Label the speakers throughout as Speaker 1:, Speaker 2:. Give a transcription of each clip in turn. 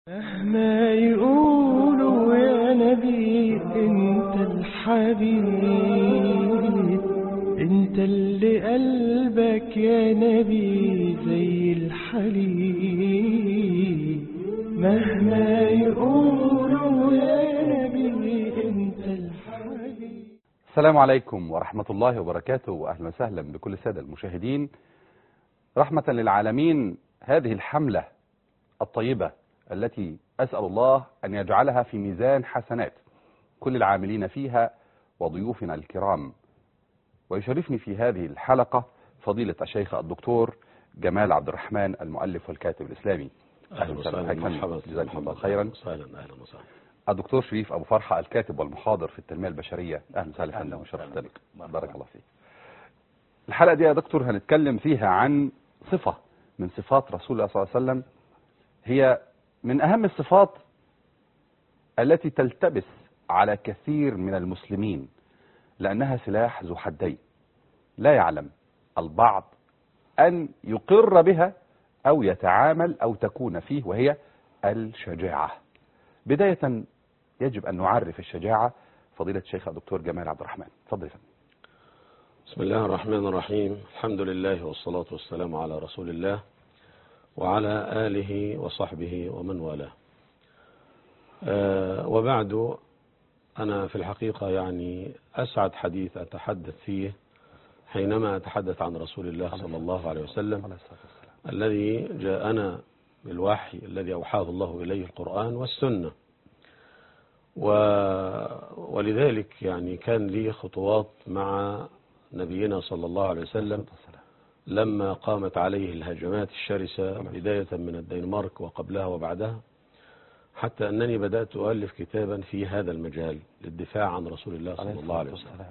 Speaker 1: مهما يقولوا يا نبي انت الحبيب انت اللي قلبك يا نبي زي الحليب مهما يقولوا يا نبي انت الحبيب
Speaker 2: السلام عليكم ورحمة الله وبركاته وأهلا وسهلا بكل السادة المشاهدين رحمة للعالمين هذه الحملة الطيبة التي أسأل الله أن يجعلها في ميزان حسنات كل العاملين فيها وضيوفنا الكرام ويشرفني في هذه الحلقة فضيلة الشيخ الدكتور جمال عبد الرحمن المؤلف والكاتب الإسلامي
Speaker 3: اهلا وسهلا مرحبا
Speaker 2: جزاكم الله خيرا
Speaker 3: اهلا اهلا وسهلا
Speaker 2: الدكتور شريف أبو فرحة الكاتب والمحاضر في التنمية البشرية أهلا وسهلا
Speaker 3: أهلا
Speaker 2: فندم
Speaker 3: وسهلا
Speaker 2: وشرفتني
Speaker 3: بك. مرحبا.
Speaker 2: بارك الله فيك الحلقة دي يا دكتور هنتكلم فيها عن صفة من صفات رسول الله صلى الله عليه وسلم هي من أهم الصفات التي تلتبس على كثير من المسلمين لأنها سلاح ذو حدين لا يعلم البعض أن يقر بها أو يتعامل أو تكون فيه وهي الشجاعة بداية يجب أن نعرف الشجاعة فضيلة الشيخ الدكتور جمال عبد الرحمن تفضل يا فندم.
Speaker 3: بسم الله الرحمن الرحيم الحمد لله والصلاة والسلام على رسول الله وعلى آله وصحبه ومن والاه آه وبعد أنا في الحقيقة يعني أسعد حديث أتحدث فيه حينما أتحدث عن رسول الله صلى الله عليه وسلم
Speaker 2: عليه الصلاة والسلام
Speaker 3: الذي جاءنا بالوحي الذي أوحاه الله إليه القرآن والسنة و... ولذلك يعني كان لي خطوات مع نبينا صلى الله عليه وسلم لما قامت عليه الهجمات الشرسة بداية من الدنمارك وقبلها وبعدها حتى أنني بدأت أؤلف كتابا في هذا المجال للدفاع عن رسول الله صلى الله عليه وسلم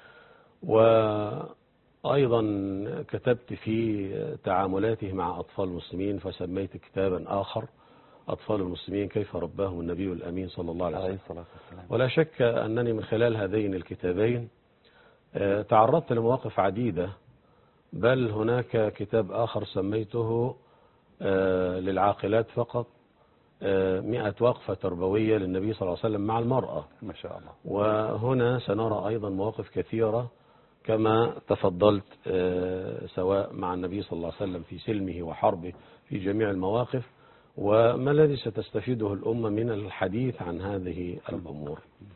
Speaker 3: وأيضا كتبت في تعاملاته مع أطفال المسلمين فسميت كتابا آخر أطفال المسلمين كيف رباهم النبي الأمين صلى الله عليه
Speaker 2: عليه
Speaker 3: وسلم
Speaker 2: الصلاة والسلام
Speaker 3: ولا شك أنني من خلال هذين الكتابين آه، تعرضت لمواقف عديدة بل هناك كتاب آخر سميته آه، للعاقلات فقط آه، مئة وقفة تربوية للنبي صلى الله عليه وسلم مع المرأة
Speaker 2: ما شاء الله
Speaker 3: وهنا سنرى أيضا مواقف كثيرة كما تفضلت آه، سواء مع النبي صلى الله عليه وسلم في سلمه وحربه في جميع المواقف وما الذي ستستفيده الأمة من الحديث عن هذه الأمور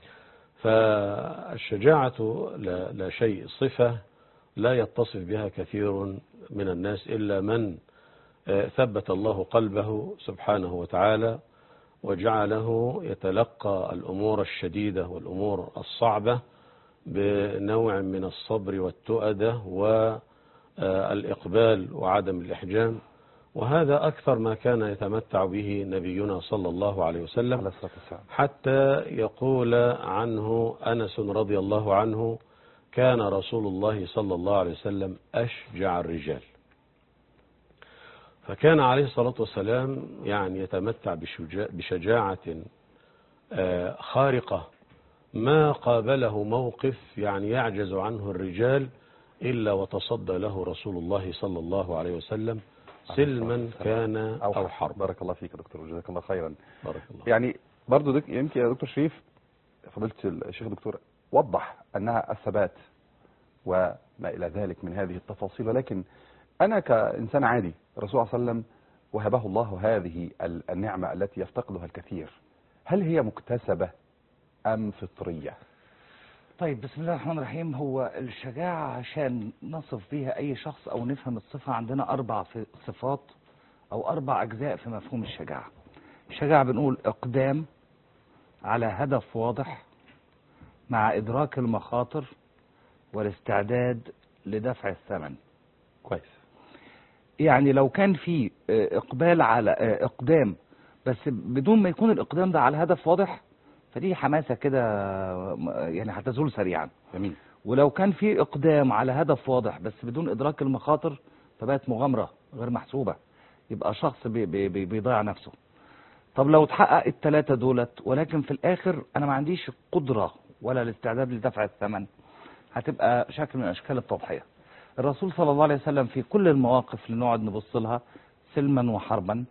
Speaker 3: فالشجاعة لا, لا شيء صفة لا يتصف بها كثير من الناس إلا من آه، ثبت الله قلبه سبحانه وتعالى وجعله يتلقى الأمور الشديدة والأمور الصعبة بنوع من الصبر والتؤدة والإقبال وعدم الإحجام وهذا أكثر ما كان يتمتع به نبينا صلى الله عليه
Speaker 2: عليه
Speaker 3: وسلم
Speaker 2: الصلاة والسلام
Speaker 3: حتى يقول عنه أنس رضي الله عنه كان رسول الله صلى الله عليه وسلم أشجع الرجال فكان عليه الصلاة والسلام يعني يتمتع بشجاع بشجاعة آه، خارقة ما قابله موقف يعني يعجز عنه الرجال إلا وتصدى له رسول الله صلى الله عليه وسلم سلما كان أو حرب
Speaker 2: بارك الله فيك يا دكتور جزاك الله خيرا
Speaker 3: بارك الله
Speaker 2: يعني برضو دك يمكن يا دكتور شريف فضيلة الشيخ الدكتور وضح أنها الثبات وما إلى ذلك من هذه التفاصيل ولكن أنا كإنسان عادي الرسول صلى الله عليه وسلم وهبه الله هذه ال- النعمة التي يفتقدها الكثير هل هي مكتسبة أم فطرية
Speaker 4: طيب بسم الله الرحمن الرحيم هو الشجاعة عشان نصف بيها أي شخص أو نفهم الصفة عندنا أربع في- صفات أو أربع أجزاء في مفهوم الشجاعة الشجاعة بنقول إقدام على هدف واضح مع إدراك المخاطر والاستعداد لدفع الثمن
Speaker 2: كويس
Speaker 4: يعني لو كان في آه، إقبال على آه، إقدام بس بدون ما يكون الإقدام ده على هدف واضح فدي حماسة كده آه، يعني هتزول سريعا
Speaker 2: جميل
Speaker 4: ولو كان في اقدام على هدف واضح بس بدون ادراك المخاطر فبقت مغامره غير محسوبه يبقى شخص بي بي بي بيضيع نفسه طب لو اتحقق الثلاثه دولت ولكن في الاخر انا ما عنديش القدره ولا الاستعداد لدفع الثمن هتبقى شكل من اشكال التضحيه الرسول صلى الله عليه وسلم في كل المواقف اللي نقعد نبص لها سلما وحربا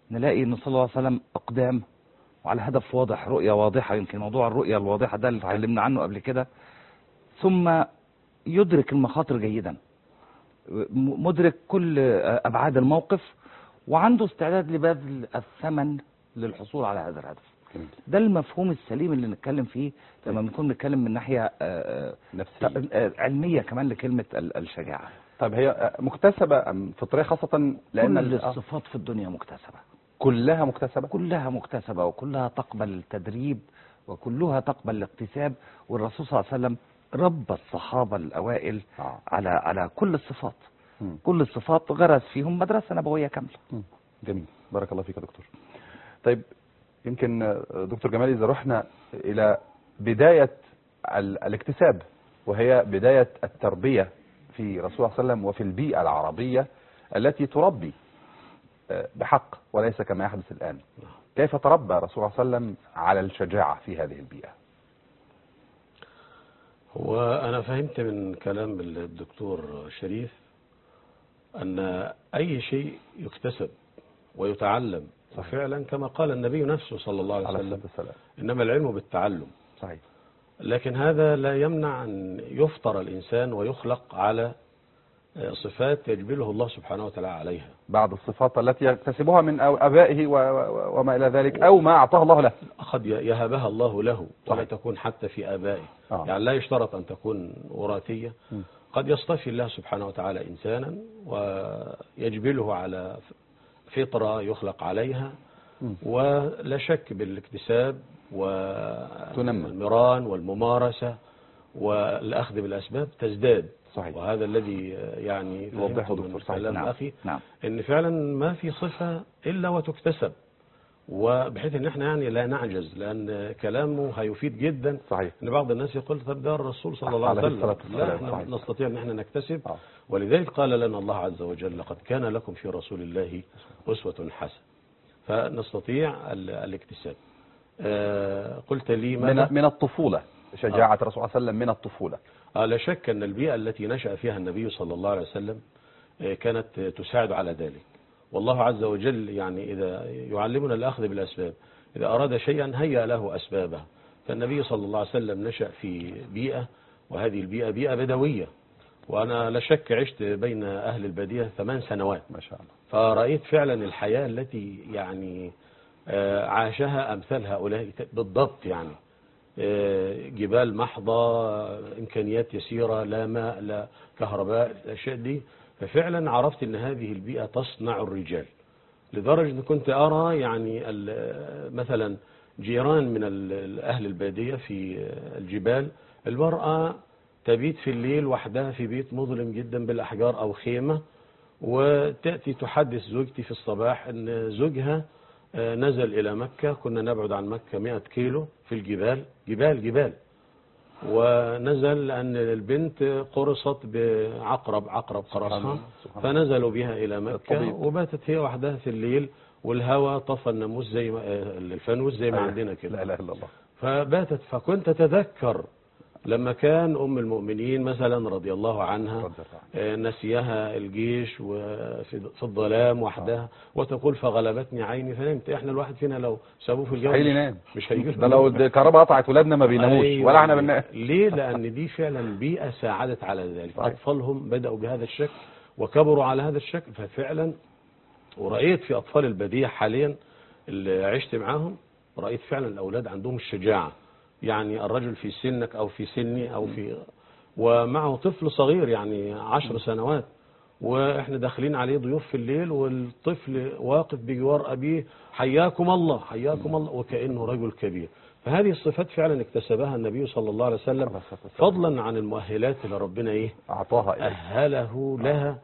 Speaker 4: نلاقي ان صلى الله عليه وسلم اقدام وعلى هدف واضح رؤيه واضحه يمكن موضوع الرؤيه الواضحه ده اللي اتكلمنا عنه قبل كده ثم يدرك المخاطر جيدا م- مدرك كل ابعاد الموقف وعنده استعداد لبذل الثمن للحصول على هذا الهدف
Speaker 2: جميل.
Speaker 4: ده المفهوم السليم اللي نتكلم فيه لما بنكون نتكلم من ناحيه آه،
Speaker 2: نفسية
Speaker 4: آه، علميه كمان لكلمه ال- الشجاعه
Speaker 2: طيب هي مكتسبة أم فطرية خاصة لأن
Speaker 4: كل
Speaker 2: ال- آه،
Speaker 4: الصفات في الدنيا مكتسبه
Speaker 2: كلها مكتسبة
Speaker 4: كلها مكتسبة وكلها تقبل التدريب وكلها تقبل الاكتساب والرسول صلى الله عليه وسلم ربى الصحابة الأوائل
Speaker 2: آه.
Speaker 4: على على كل الصفات
Speaker 2: مم.
Speaker 4: كل الصفات غرس فيهم مدرسة نبوية كاملة
Speaker 2: مم. جميل بارك الله فيك يا دكتور طيب يمكن آه، دكتور جمال إذا رحنا إلى بداية ال- الاكتساب وهي بداية التربية في رسول الله صلى الله عليه وسلم وفي البيئة العربية التي تربي آه، بحق وليس كما يحدث الآن كيف تربى رسول الله صلى الله عليه وسلم على الشجاعة في هذه البيئة
Speaker 3: هو أنا فهمت من كلام الدكتور شريف أن أي شيء يكتسب ويتعلم وفعلا كما قال النبي نفسه صلى الله عليه
Speaker 2: عليه
Speaker 3: وسلم
Speaker 2: الصلاة والسلام
Speaker 3: إنما العلم بالتعلم
Speaker 2: صحيح
Speaker 3: لكن هذا لا يمنع أن يفطر الإنسان ويخلق على صفات يجبله الله سبحانه وتعالى عليها
Speaker 2: بعض الصفات التي يكتسبها من أو- أبائه و- و- وما إلى ذلك أو ما أعطاه الله له
Speaker 3: قد يهبها الله له ولا
Speaker 2: صحيح.
Speaker 3: تكون حتى في آبائه
Speaker 2: آه.
Speaker 3: يعني لا يشترط أن تكون وراثية
Speaker 2: م.
Speaker 3: قد يصطفي الله سبحانه وتعالى إنسانا ويجبله على فطرة يخلق عليها
Speaker 2: م.
Speaker 3: ولا شك بالاكتساب
Speaker 2: تنمى.
Speaker 3: والمران والممارسة والأخذ بالأسباب تزداد
Speaker 2: صحيح.
Speaker 3: وهذا الذي يعني
Speaker 2: يوضحه
Speaker 3: فهمته
Speaker 2: دكتور
Speaker 3: من
Speaker 2: صحيح.
Speaker 3: كلام
Speaker 4: نعم.
Speaker 3: أخي
Speaker 4: نعم
Speaker 3: ان فعلا ما في صفة الا وتكتسب وبحيث ان احنا يعني لا نعجز لان كلامه هيفيد جدا
Speaker 2: صحيح
Speaker 3: ان بعض الناس يقول طب ده الرسول صلى الله عليه
Speaker 2: عليه
Speaker 3: وسلم
Speaker 2: الصلاة
Speaker 3: لا
Speaker 2: والسلام.
Speaker 3: احنا
Speaker 2: صحيح.
Speaker 3: نستطيع ان احنا نكتسب
Speaker 2: آه.
Speaker 3: ولذلك قال لنا الله عز وجل لقد كان لكم في رسول الله اسوة حسنة فنستطيع ال- الاكتساب آه قلت لي ماذا
Speaker 2: من من الطفولة شجاعة الرسول صلى الله عليه وسلم من الطفولة
Speaker 3: آه لا شك أن البيئة التي نشأ فيها النبي صلى الله عليه وسلم آه، كانت آه، تساعد على ذلك والله عز وجل يعني إذا يعلمنا الأخذ بالأسباب إذا أراد شيئا هيأ له أسبابه فالنبي صلى الله عليه وسلم نشأ في بيئة وهذه البيئة بيئة بدوية وأنا لا شك عشت بين أهل البادية ثمان سنوات
Speaker 2: ما شاء الله
Speaker 3: فرأيت فعلا الحياة التي يعني آه، عاشها أمثال هؤلاء بالضبط يعني آه، جبال محضة إمكانيات يسيرة لا ماء لا كهرباء الأشياء دي ففعلا عرفت أن هذه البيئة تصنع الرجال لدرجة أن كنت أرى يعني ال- مثلا جيران من ال- أهل البادية في الجبال المرأة تبيت في الليل وحدها في بيت مظلم جدا بالأحجار أو خيمة وتأتي تحدث زوجتي في الصباح أن زوجها آه، نزل إلى مكة كنا نبعد عن مكة 100 كيلو في الجبال جبال جبال ونزل أن البنت قرصت بعقرب عقرب قرصها
Speaker 2: الله، سبحان الله.
Speaker 3: فنزلوا بها إلى مكة
Speaker 2: الطبيب.
Speaker 3: وباتت هي وحدها في الليل والهواء طفى الناموس زي ما آه، الفانوس زي ما
Speaker 2: أيوة.
Speaker 3: عندنا كده
Speaker 2: لا إله إلا الله
Speaker 3: فباتت فكنت أتذكر لما كان أم المؤمنين مثلا رضي الله عنها
Speaker 2: رضي الله عنها.
Speaker 3: آه، نسيها الجيش وفي في الظلام وحدها وتقول فغلبتني عيني فنمت احنا الواحد فينا لو سابوه في الجو
Speaker 2: مستحيل
Speaker 3: مش-
Speaker 2: ينام
Speaker 3: مش هيجي
Speaker 2: ده لو الكهرباء قطعت ولادنا ما بيناموش
Speaker 3: أيوة.
Speaker 2: ولا احنا بننام
Speaker 3: ليه لأن دي فعلا بيئة ساعدت على ذلك
Speaker 2: صحيح.
Speaker 3: أطفالهم بدأوا بهذا الشكل وكبروا على هذا الشكل ففعلا ورأيت في أطفال البادية حاليا اللي عشت معاهم رأيت فعلا الأولاد عندهم الشجاعة يعني الرجل في سنك أو في سني أو في ومعه طفل صغير يعني عشر سنوات واحنا داخلين عليه ضيوف في الليل والطفل واقف بجوار أبيه حياكم الله حياكم الله وكأنه رجل كبير فهذه الصفات فعلا اكتسبها النبي صلى الله عليه وسلم
Speaker 2: عليه الصلاة والسلام.
Speaker 3: فضلا عن المؤهلات اللي ربنا ايه
Speaker 2: اعطاها اليه
Speaker 3: أهله لها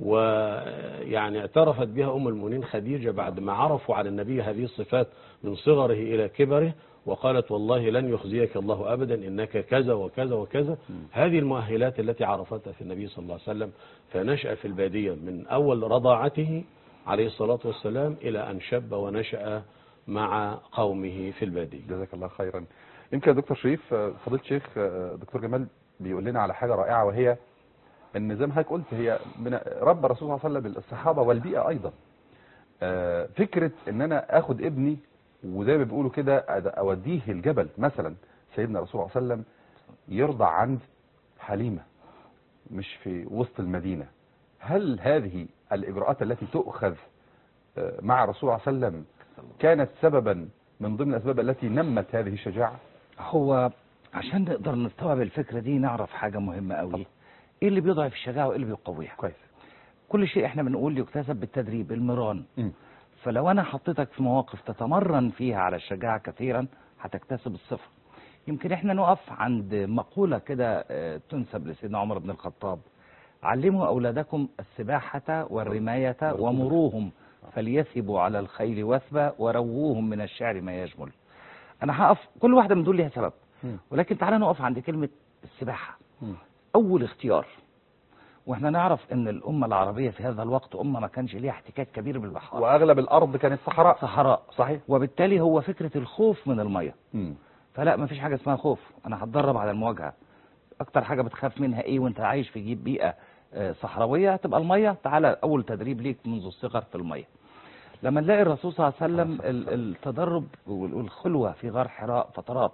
Speaker 3: ويعني اعترفت بها أم المؤمنين خديجة بعد ما عرفوا على النبي هذه الصفات من صغره إلى كبره وقالت والله لن يخزيك الله أبدا إنك كذا وكذا وكذا هذه المؤهلات التي عرفتها في النبي صلى الله عليه وسلم فنشأ في البادية من أول رضاعته عليه الصلاة والسلام إلى أن شب ونشأ مع قومه في البادية
Speaker 2: جزاك الله خيرا يمكن يا دكتور شريف آه، فضيله الشيخ آه، دكتور جمال بيقول لنا على حاجه رائعه وهي ان زي ما حضرتك قلت هي من رب الرسول صلى الله عليه وسلم الصحابه والبيئه ايضا آه، فكرة ان انا اخد ابني وزي ما بيقولوا كده أد- اوديه الجبل مثلا سيدنا رسول الله صلى الله عليه وسلم يرضع عند حليمة مش في وسط المدينة هل هذه الاجراءات التي تؤخذ آه، مع رسول الله صلى الله عليه وسلم كانت سببا من ضمن الاسباب التي نمت هذه الشجاعة
Speaker 4: هو عشان نقدر نستوعب الفكرة دي نعرف حاجة مهمة قوي ايه اللي بيضعف الشجاعة وايه اللي بيقويها
Speaker 2: كويس
Speaker 4: كل شيء احنا بنقول يكتسب بالتدريب المران
Speaker 2: مم.
Speaker 4: فلو انا حطيتك في مواقف تتمرن فيها على الشجاعة كثيرا هتكتسب الصفة يمكن احنا نقف عند مقولة كده آه، تنسب لسيدنا عمر بن الخطاب علموا أولادكم السباحة والرماية ومروهم فليثبوا على الخيل وثبا ورووهم من الشعر ما يجمل أنا هقف كل واحدة من دول ليها سبب
Speaker 2: مم.
Speaker 4: ولكن تعالى نقف عند كلمة السباحة
Speaker 2: مم.
Speaker 4: أول اختيار واحنا نعرف ان الأمة العربية في هذا الوقت أمة ما كانش ليها احتكاك كبير بالبحار
Speaker 2: واغلب الارض كانت صحراء
Speaker 4: صحراء
Speaker 2: صحيح
Speaker 4: وبالتالي هو فكرة الخوف من المية
Speaker 2: مم.
Speaker 4: فلا ما فيش حاجة اسمها خوف أنا هتدرب على المواجهة أكتر حاجة بتخاف منها إيه وأنت عايش في جيب بيئة آه، صحراوية تبقى المية تعالى أول تدريب ليك منذ الصغر في المية لما نلاقي الرسول صلى الله عليه وسلم ال- التدرب وال- والخلوة في غار حراء فترات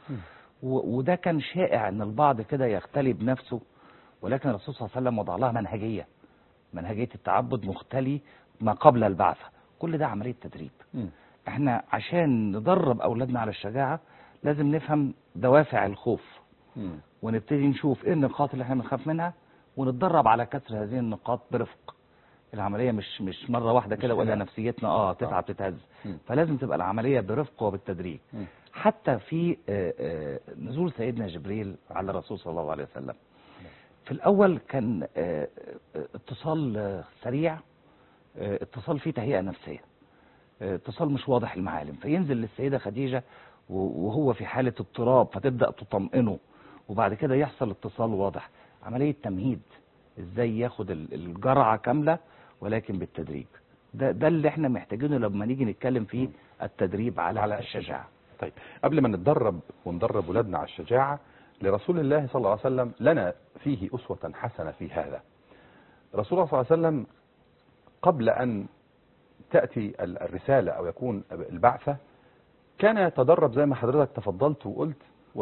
Speaker 4: و- وده كان شائع ان البعض كده يختلي بنفسه ولكن الرسول صلى الله عليه وسلم وضع لها منهجية منهجية التعبد مختلي ما قبل البعثة كل ده عملية تدريب
Speaker 2: مم.
Speaker 4: احنا عشان ندرب اولادنا على الشجاعة لازم نفهم دوافع الخوف
Speaker 2: مم.
Speaker 4: ونبتدي نشوف ايه النقاط اللي احنا بنخاف منها ونتدرب على كسر هذه النقاط برفق العملية مش مش مرة واحدة كده ولا
Speaker 2: خناق.
Speaker 4: نفسيتنا اه تتعب تتهز
Speaker 2: مم.
Speaker 4: فلازم تبقى العملية برفق وبالتدريج
Speaker 2: مم.
Speaker 4: حتى في آه، آه، نزول سيدنا جبريل على الرسول صلى الله عليه وسلم في الأول كان آه، آه، اتصال آه، سريع آه، اتصال فيه تهيئة نفسية آه، اتصال مش واضح المعالم فينزل للسيدة خديجة و- وهو في حالة اضطراب فتبدأ تطمئنه وبعد كده يحصل اتصال واضح عملية تمهيد ازاي ياخد ال- الجرعة كاملة ولكن بالتدريج ده ده اللي احنا محتاجينه لما نيجي نتكلم فيه التدريب على,
Speaker 2: على
Speaker 4: على الشجاعة
Speaker 2: طيب قبل ما نتدرب وندرب ولادنا على الشجاعة لرسول الله صلى الله عليه وسلم لنا فيه أسوة حسنة في هذا رسول الله صلى الله عليه وسلم قبل أن تأتي ال- الرسالة أو يكون البعثة كان يتدرب زي ما حضرتك تفضلت وقلت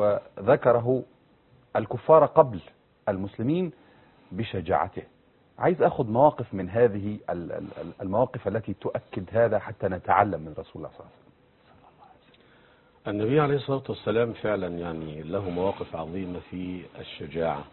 Speaker 2: وذكره الكفار قبل المسلمين بشجاعته عايز أخذ مواقف من هذه ال- ال- ال- المواقف التي تؤكد هذا حتى نتعلم من رسول الله صلى الله عليه وسلم
Speaker 3: النبي عليه الصلاة والسلام فعلا يعني له مواقف عظيمة في الشجاعة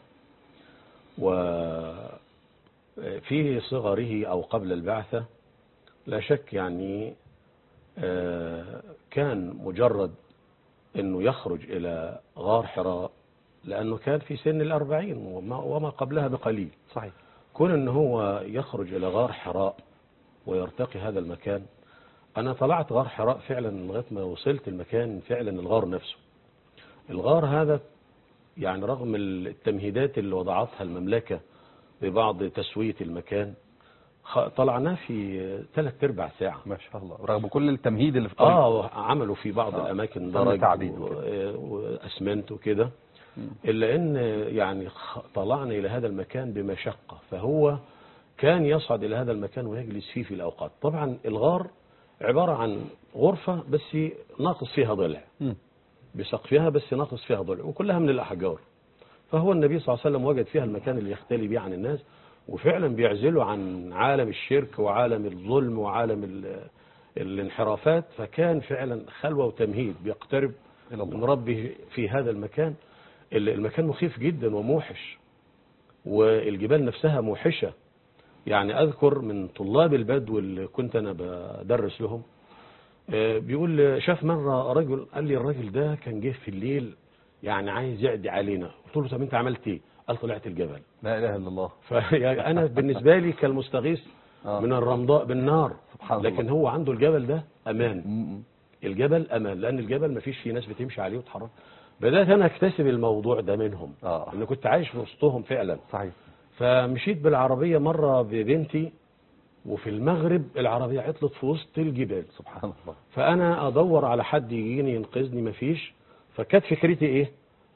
Speaker 3: وفي صغره أو قبل البعثة لا شك يعني آه، كان مجرد أنه يخرج إلى غار حراء لأنه كان في سن الأربعين وما, وما قبلها بقليل
Speaker 2: صحيح
Speaker 3: كون أنه هو يخرج إلى غار حراء ويرتقي هذا المكان أنا طلعت غار حراء فعلا لغاية ما وصلت المكان فعلا الغار نفسه الغار هذا يعني رغم التمهيدات اللي وضعتها المملكة ببعض تسوية المكان خ- طلعناه في ثلاث ارباع ساعة
Speaker 2: ما شاء الله رغم كل التمهيد اللي في الطريق
Speaker 3: اه عملوا في بعض
Speaker 2: آه.
Speaker 3: الاماكن
Speaker 2: تم
Speaker 3: درج
Speaker 2: تعديل
Speaker 3: و-
Speaker 2: وكده.
Speaker 3: واسمنت وكده
Speaker 2: مم.
Speaker 3: الا ان يعني خ- طلعنا الى هذا المكان بمشقة فهو كان يصعد الى هذا المكان ويجلس فيه في الاوقات طبعا الغار عبارة عن غرفة بس ناقص فيها ضلع
Speaker 2: مم.
Speaker 3: بسقفها بس ناقص فيها ضلع وكلها من الأحجار فهو النبي صلى الله عليه وسلم وجد فيها المكان اللي يختلي بيه عن الناس وفعلا بيعزله عن عالم الشرك وعالم الظلم وعالم ال- الانحرافات فكان فعلا خلوة وتمهيد بيقترب
Speaker 2: إلى الله.
Speaker 3: من ربه في هذا المكان ال- المكان مخيف جدا وموحش والجبال نفسها موحشة يعني أذكر من طلاب البدو اللي كنت أنا بدرس لهم آه، بيقول شاف مرة رجل قال لي الراجل ده كان جه في الليل يعني عايز يعدي علينا قلت له طب انت عملت ايه قال طلعت الجبل
Speaker 2: لا اله الا الله
Speaker 3: فانا بالنسبة لي كالمستغيث
Speaker 2: آه.
Speaker 3: من الرمضاء بالنار
Speaker 2: سبحان الله.
Speaker 3: لكن هو عنده الجبل ده امان
Speaker 2: مم.
Speaker 3: الجبل امان لان الجبل ما فيش فيه ناس بتمشي عليه وتحرك بدات انا اكتسب الموضوع ده منهم
Speaker 2: آه.
Speaker 3: انا كنت عايش في وسطهم فعلا
Speaker 2: صحيح
Speaker 3: فمشيت بالعربيه مره ببنتي وفي المغرب العربيه عطلت في وسط الجبال
Speaker 2: سبحان الله
Speaker 3: فانا ادور على حد يجيني ينقذني مفيش فكانت فكرتي ايه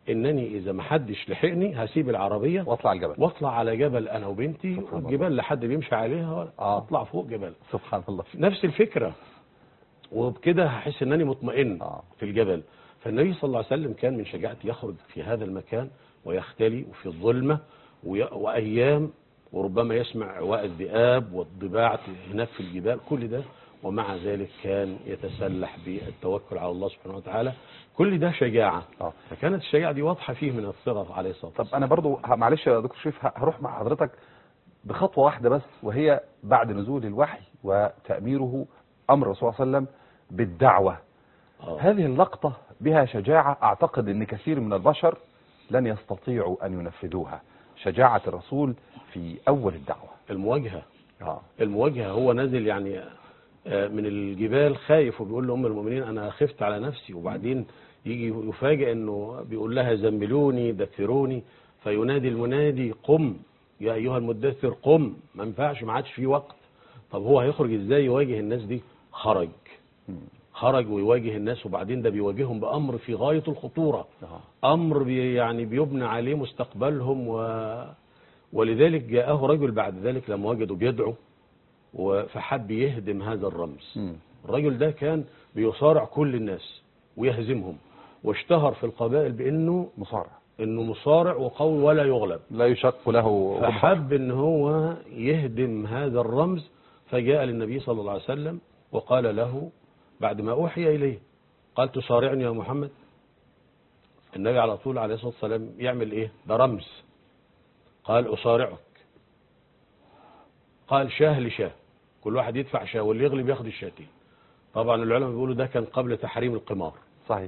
Speaker 3: انني اذا ما حدش لحقني هسيب العربيه
Speaker 2: واطلع الجبل
Speaker 3: واطلع على جبل انا وبنتي
Speaker 2: سبحان الله.
Speaker 3: والجبال لا حد بيمشي عليها
Speaker 2: آه.
Speaker 3: اطلع فوق جبل
Speaker 2: سبحان الله
Speaker 3: نفس الفكره وبكده هحس انني مطمئن
Speaker 2: آه.
Speaker 3: في الجبل فالنبي صلى الله عليه وسلم كان من شجاعته يخرج في هذا المكان ويختلي وفي الظلمه وي- وايام وربما يسمع عواء الذئاب والضباع هناك في الجبال كل ده ومع ذلك كان يتسلح بالتوكل على الله سبحانه وتعالى كل ده شجاعه
Speaker 2: آه.
Speaker 3: فكانت الشجاعه دي واضحه فيه من الصغر عليه الصلاه
Speaker 2: طب
Speaker 3: والسلام
Speaker 2: انا برضو ه- معلش يا دكتور شريف ه- هروح مع حضرتك بخطوه واحده بس وهي بعد نزول الوحي وتاميره امر الرسول صلى الله عليه وسلم بالدعوه
Speaker 3: آه.
Speaker 2: هذه اللقطه بها شجاعه اعتقد ان كثير من البشر لن يستطيعوا ان ينفذوها شجاعه الرسول في اول الدعوه
Speaker 3: المواجهه
Speaker 2: اه
Speaker 3: المواجهة هو نازل يعني آه، من الجبال خايف وبيقول لأم المؤمنين أنا خفت على نفسي وبعدين يجي يفاجئ أنه بيقول لها زملوني دثروني فينادي المنادي قم يا أيها المدثر قم ما ينفعش ما عادش في وقت طب هو هيخرج إزاي يواجه الناس دي خرج خرج ويواجه الناس وبعدين ده بيواجههم بأمر في غاية الخطورة
Speaker 2: آه.
Speaker 3: أمر بي يعني بيبنى عليه مستقبلهم و ولذلك جاءه رجل بعد ذلك لما وجدوا بيدعو و- فحب يهدم هذا الرمز
Speaker 2: مم.
Speaker 3: الرجل ده كان بيصارع كل الناس ويهزمهم واشتهر في القبائل بانه
Speaker 2: مصارع
Speaker 3: انه مصارع وقوي ولا يغلب
Speaker 2: لا يشق له غبار.
Speaker 3: فحب ان هو يهدم هذا الرمز فجاء للنبي صلى الله عليه وسلم وقال له بعد ما اوحي اليه قال تصارعني يا محمد النبي على طول عليه الصلاه والسلام يعمل ايه ده رمز قال اصارعك قال شاه لشاه كل واحد يدفع شاه واللي يغلب ياخد الشاتين طبعا العلماء بيقولوا ده كان قبل تحريم القمار
Speaker 2: صحيح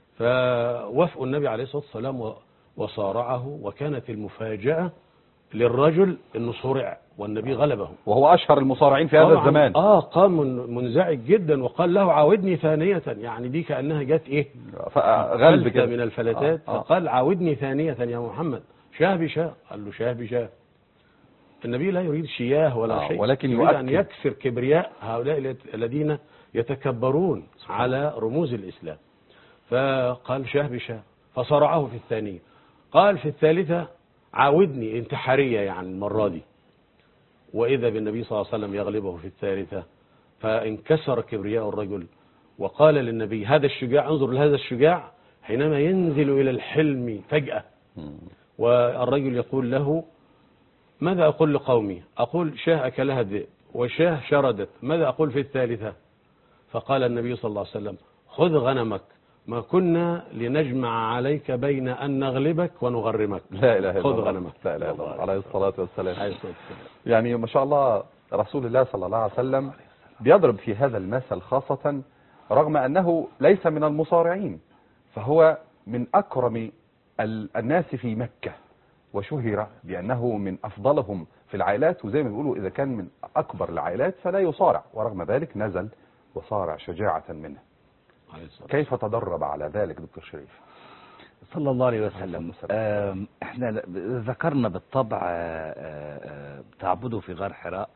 Speaker 3: فوافقوا النبي عليه الصلاة والسلام و- وصارعه وكانت المفاجأة للرجل انه صرع والنبي غلبه
Speaker 2: وهو اشهر المصارعين في هذا
Speaker 3: طبعاً
Speaker 2: الزمان
Speaker 3: اه قام من- منزعج جدا وقال له عاودني ثانية يعني دي كأنها جت ايه
Speaker 2: غلب
Speaker 3: فلتة
Speaker 2: كده
Speaker 3: من الفلتات
Speaker 2: آه، آه.
Speaker 3: فقال عاودني ثانية يا محمد شاه بشاه قال له شاه بشاه النبي لا يريد شياه ولا
Speaker 2: آه،
Speaker 3: شيء
Speaker 2: ولكن
Speaker 3: يريد أن
Speaker 2: يؤكد.
Speaker 3: يكسر كبرياء هؤلاء الذ- الذين يتكبرون على رموز الإسلام فقال شاه بشاه فصرعه في الثانية قال في الثالثة عاودني انتحارية يعني المرة دي وإذا بالنبي صلى الله عليه وسلم يغلبه في الثالثة فانكسر كبرياء الرجل وقال للنبي هذا الشجاع انظر لهذا الشجاع حينما ينزل إلى الحلم فجأة
Speaker 2: مم.
Speaker 3: والرجل يقول له ماذا أقول لقومي أقول شاه أكلها الذئب وشاه شردت ماذا أقول في الثالثة فقال النبي صلى الله عليه وسلم خذ غنمك ما كنا لنجمع عليك بين أن نغلبك ونغرمك
Speaker 2: لا اله الا
Speaker 3: خذ
Speaker 2: الله
Speaker 3: غنمك
Speaker 2: لا اله الا الله عليه الصلاه والسلام
Speaker 3: عليه الصلاة والسلام.
Speaker 2: يعني ما شاء الله رسول الله صلى الله عليه وسلم بيضرب في هذا المثل خاصة رغم أنه ليس من المصارعين فهو من أكرم ال- الناس في مكة وشهر بأنه من أفضلهم في العائلات وزي ما بيقولوا إذا كان من أكبر العائلات فلا يصارع ورغم ذلك نزل وصارع شجاعة منه
Speaker 3: عليه الصلاة
Speaker 2: كيف تدرب على ذلك دكتور شريف
Speaker 4: صلى الله عليه وسلم
Speaker 2: والسلام.
Speaker 4: آم، احنا ل- ذكرنا بالطبع آه، آه، آه، تعبده في غار حراء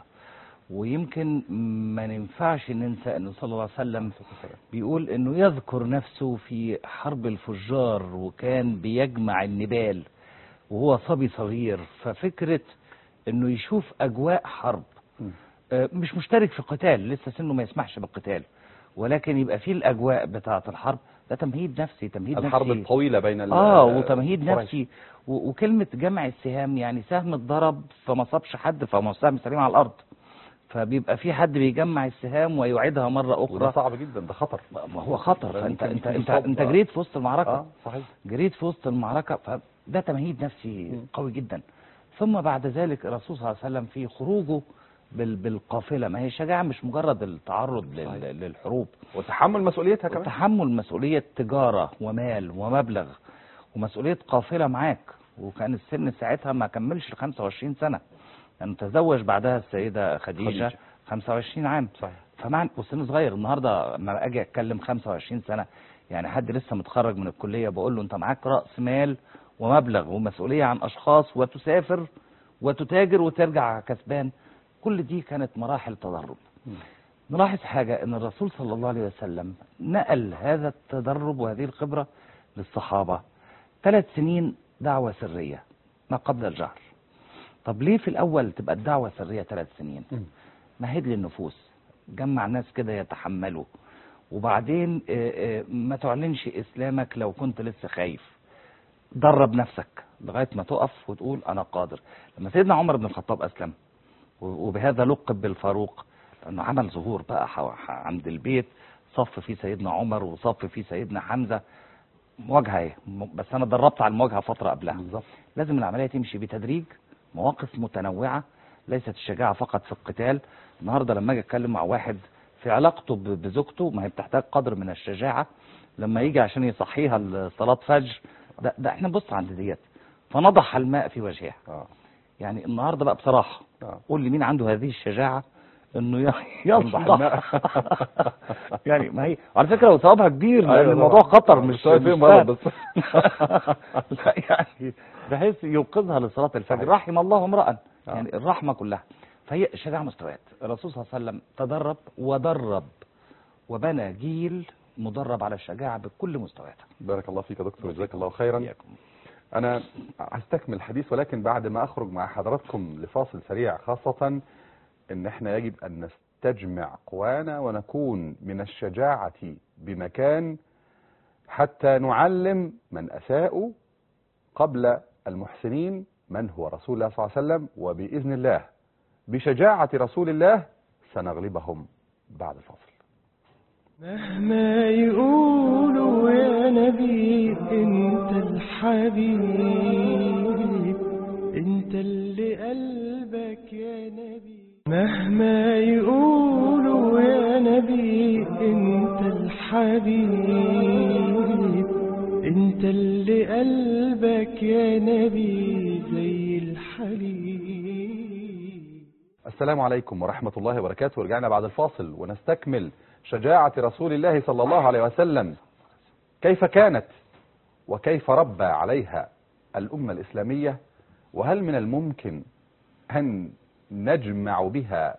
Speaker 4: ويمكن ما ننفعش ننسى انه صلى الله عليه وسلم بيقول انه يذكر نفسه في حرب الفجار وكان بيجمع النبال وهو صبي صغير ففكرة انه يشوف اجواء حرب
Speaker 2: مم.
Speaker 4: آه، مش مشترك في قتال لسه سنه ما يسمحش بالقتال ولكن يبقى فيه الاجواء بتاعة الحرب ده تمهيد نفسي تمهيد
Speaker 2: الحرب
Speaker 4: نفسي
Speaker 2: الطويلة بين ال-
Speaker 4: اه وتمهيد
Speaker 2: قريش.
Speaker 4: نفسي و- وكلمة جمع السهام يعني سهم اتضرب فما صابش حد فما سهم سليم على الأرض فبيبقى في حد بيجمع السهام ويعيدها مرة
Speaker 2: وده
Speaker 4: أخرى
Speaker 2: صعب جدا ده خطر
Speaker 4: ما هو خطر
Speaker 2: لأن
Speaker 4: فأنت
Speaker 2: ممكن
Speaker 4: أنت
Speaker 2: يكون
Speaker 4: أنت,
Speaker 2: صعب.
Speaker 4: أنت
Speaker 2: آه.
Speaker 4: جريت في وسط المعركة
Speaker 2: اه صحيح
Speaker 4: جريت في وسط المعركة فده تمهيد نفسي
Speaker 2: مم.
Speaker 4: قوي جدا ثم بعد ذلك الرسول صلى الله عليه وسلم في خروجه بال بالقافلة ما هي الشجاعة مش مجرد التعرض
Speaker 2: صحيح.
Speaker 4: لل للحروب
Speaker 2: وتحمل مسؤوليتها كمان
Speaker 4: وتحمل مسؤولية تجارة ومال ومبلغ ومسؤولية قافلة معاك وكان السن ساعتها ما كملش ال 25 سنة يعني تزوج بعدها السيدة خديجة,
Speaker 2: خديجة.
Speaker 4: خديجة 25 عام
Speaker 2: صحيح
Speaker 4: فمعنى والسن صغير النهارده لما اجي اتكلم 25 سنه يعني حد لسه متخرج من الكليه بقول له انت معاك راس مال ومبلغ ومسؤوليه عن اشخاص وتسافر وتتاجر وترجع كسبان كل دي كانت مراحل تدرب
Speaker 2: مم.
Speaker 4: نلاحظ حاجه ان الرسول صلى الله عليه وسلم نقل هذا التدرب وهذه الخبره للصحابه ثلاث سنين دعوة سرية ما قبل الجهر طب ليه في الأول تبقى الدعوة سرية ثلاث سنين
Speaker 2: مم.
Speaker 4: مهد للنفوس جمع ناس كده يتحملوا وبعدين آه، آه، ما تعلنش إسلامك لو كنت لسه خايف درب نفسك لغاية ما تقف وتقول أنا قادر لما سيدنا عمر بن الخطاب أسلم و- وبهذا لقب بالفاروق لأنه عمل ظهور بقى حو- ح- عند البيت صف فيه سيدنا عمر وصف فيه سيدنا حمزة مواجهة ايه م- بس أنا دربت على المواجهة فترة قبلها
Speaker 2: بالظبط
Speaker 4: لازم العملية تمشي بتدريج مواقف متنوعة ليست الشجاعة فقط في القتال النهاردة لما أجي أتكلم مع واحد في علاقته ب- بزوجته ما هي بتحتاج قدر من الشجاعة لما يجي عشان يصحيها لصلاة فجر ده, ده احنا نبص عند ديت فنضح الماء في وجهها
Speaker 2: اه
Speaker 4: يعني النهارده بقى بصراحة
Speaker 2: اه
Speaker 4: قول لي مين عنده هذه الشجاعة انه ي-
Speaker 2: ينضح الماء.
Speaker 4: ينضح يعني ما هي على فكرة وثوابها كبير لان
Speaker 2: أيوة
Speaker 4: الموضوع
Speaker 2: طبعا.
Speaker 4: خطر
Speaker 2: آه،
Speaker 4: مش
Speaker 2: مش عارف ايه
Speaker 4: مش
Speaker 2: مرض
Speaker 4: سهل.
Speaker 2: بس
Speaker 4: لا يعني بحيث يوقظها لصلاة الفجر
Speaker 2: صحيح.
Speaker 4: رحم الله امرأ
Speaker 2: آه.
Speaker 4: يعني الرحمة كلها فهي شجاعة مستويات الرسول صلى الله عليه وسلم تدرب ودرب وبنى جيل مدرب على الشجاعة بكل مستوياتها
Speaker 2: بارك الله فيك يا دكتور جزاك الله خيرا
Speaker 4: إياكم.
Speaker 2: أنا هستكمل الحديث ولكن بعد ما أخرج مع حضراتكم لفاصل سريع خاصة إن إحنا يجب أن نستجمع قوانا ونكون من الشجاعة بمكان حتى نعلم من أساءوا قبل المحسنين من هو رسول الله صلى الله عليه وسلم وبإذن الله بشجاعة رسول الله سنغلبهم بعد الفاصل
Speaker 1: مهما يقولوا يا نبي انت الحبيب انت اللي قلبك يا نبي مهما يقولوا يا نبي انت الحبيب انت اللي قلبك يا نبي زي الحليب
Speaker 2: السلام عليكم ورحمة الله وبركاته ورجعنا بعد الفاصل ونستكمل شجاعة رسول الله صلى الله عليه وسلم كيف كانت وكيف ربى عليها الأمة الإسلامية وهل من الممكن أن نجمع بها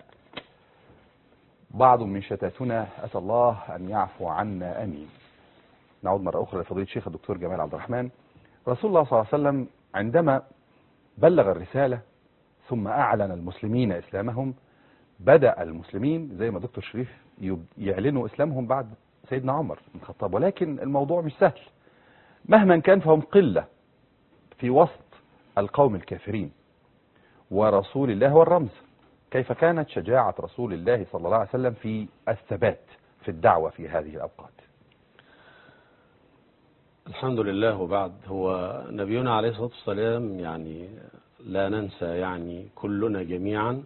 Speaker 2: بعض من شتاتنا أسأل الله أن يعفو عنا أمين نعود مرة أخرى لفضيلة الشيخ الدكتور جمال عبد الرحمن رسول الله صلى الله عليه وسلم عندما بلغ الرسالة ثم أعلن المسلمين إسلامهم بدأ المسلمين زي ما دكتور شريف يب- يعلنوا إسلامهم بعد سيدنا عمر بن الخطاب ولكن الموضوع مش سهل مهما كان فهم قلة في وسط القوم الكافرين ورسول الله هو الرمز كيف كانت شجاعة رسول الله صلى الله عليه وسلم في الثبات في الدعوة في هذه الأوقات
Speaker 3: الحمد لله وبعد هو نبينا عليه الصلاة والسلام يعني لا ننسى يعني كلنا جميعا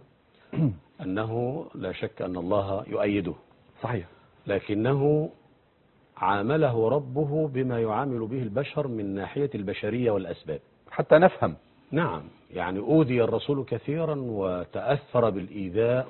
Speaker 3: أنه لا شك أن الله يؤيده
Speaker 2: صحيح
Speaker 3: لكنه عامله ربه بما يعامل به البشر من ناحية البشرية والأسباب
Speaker 2: حتى نفهم
Speaker 3: نعم يعني أوذي الرسول كثيرا وتأثر بالإيذاء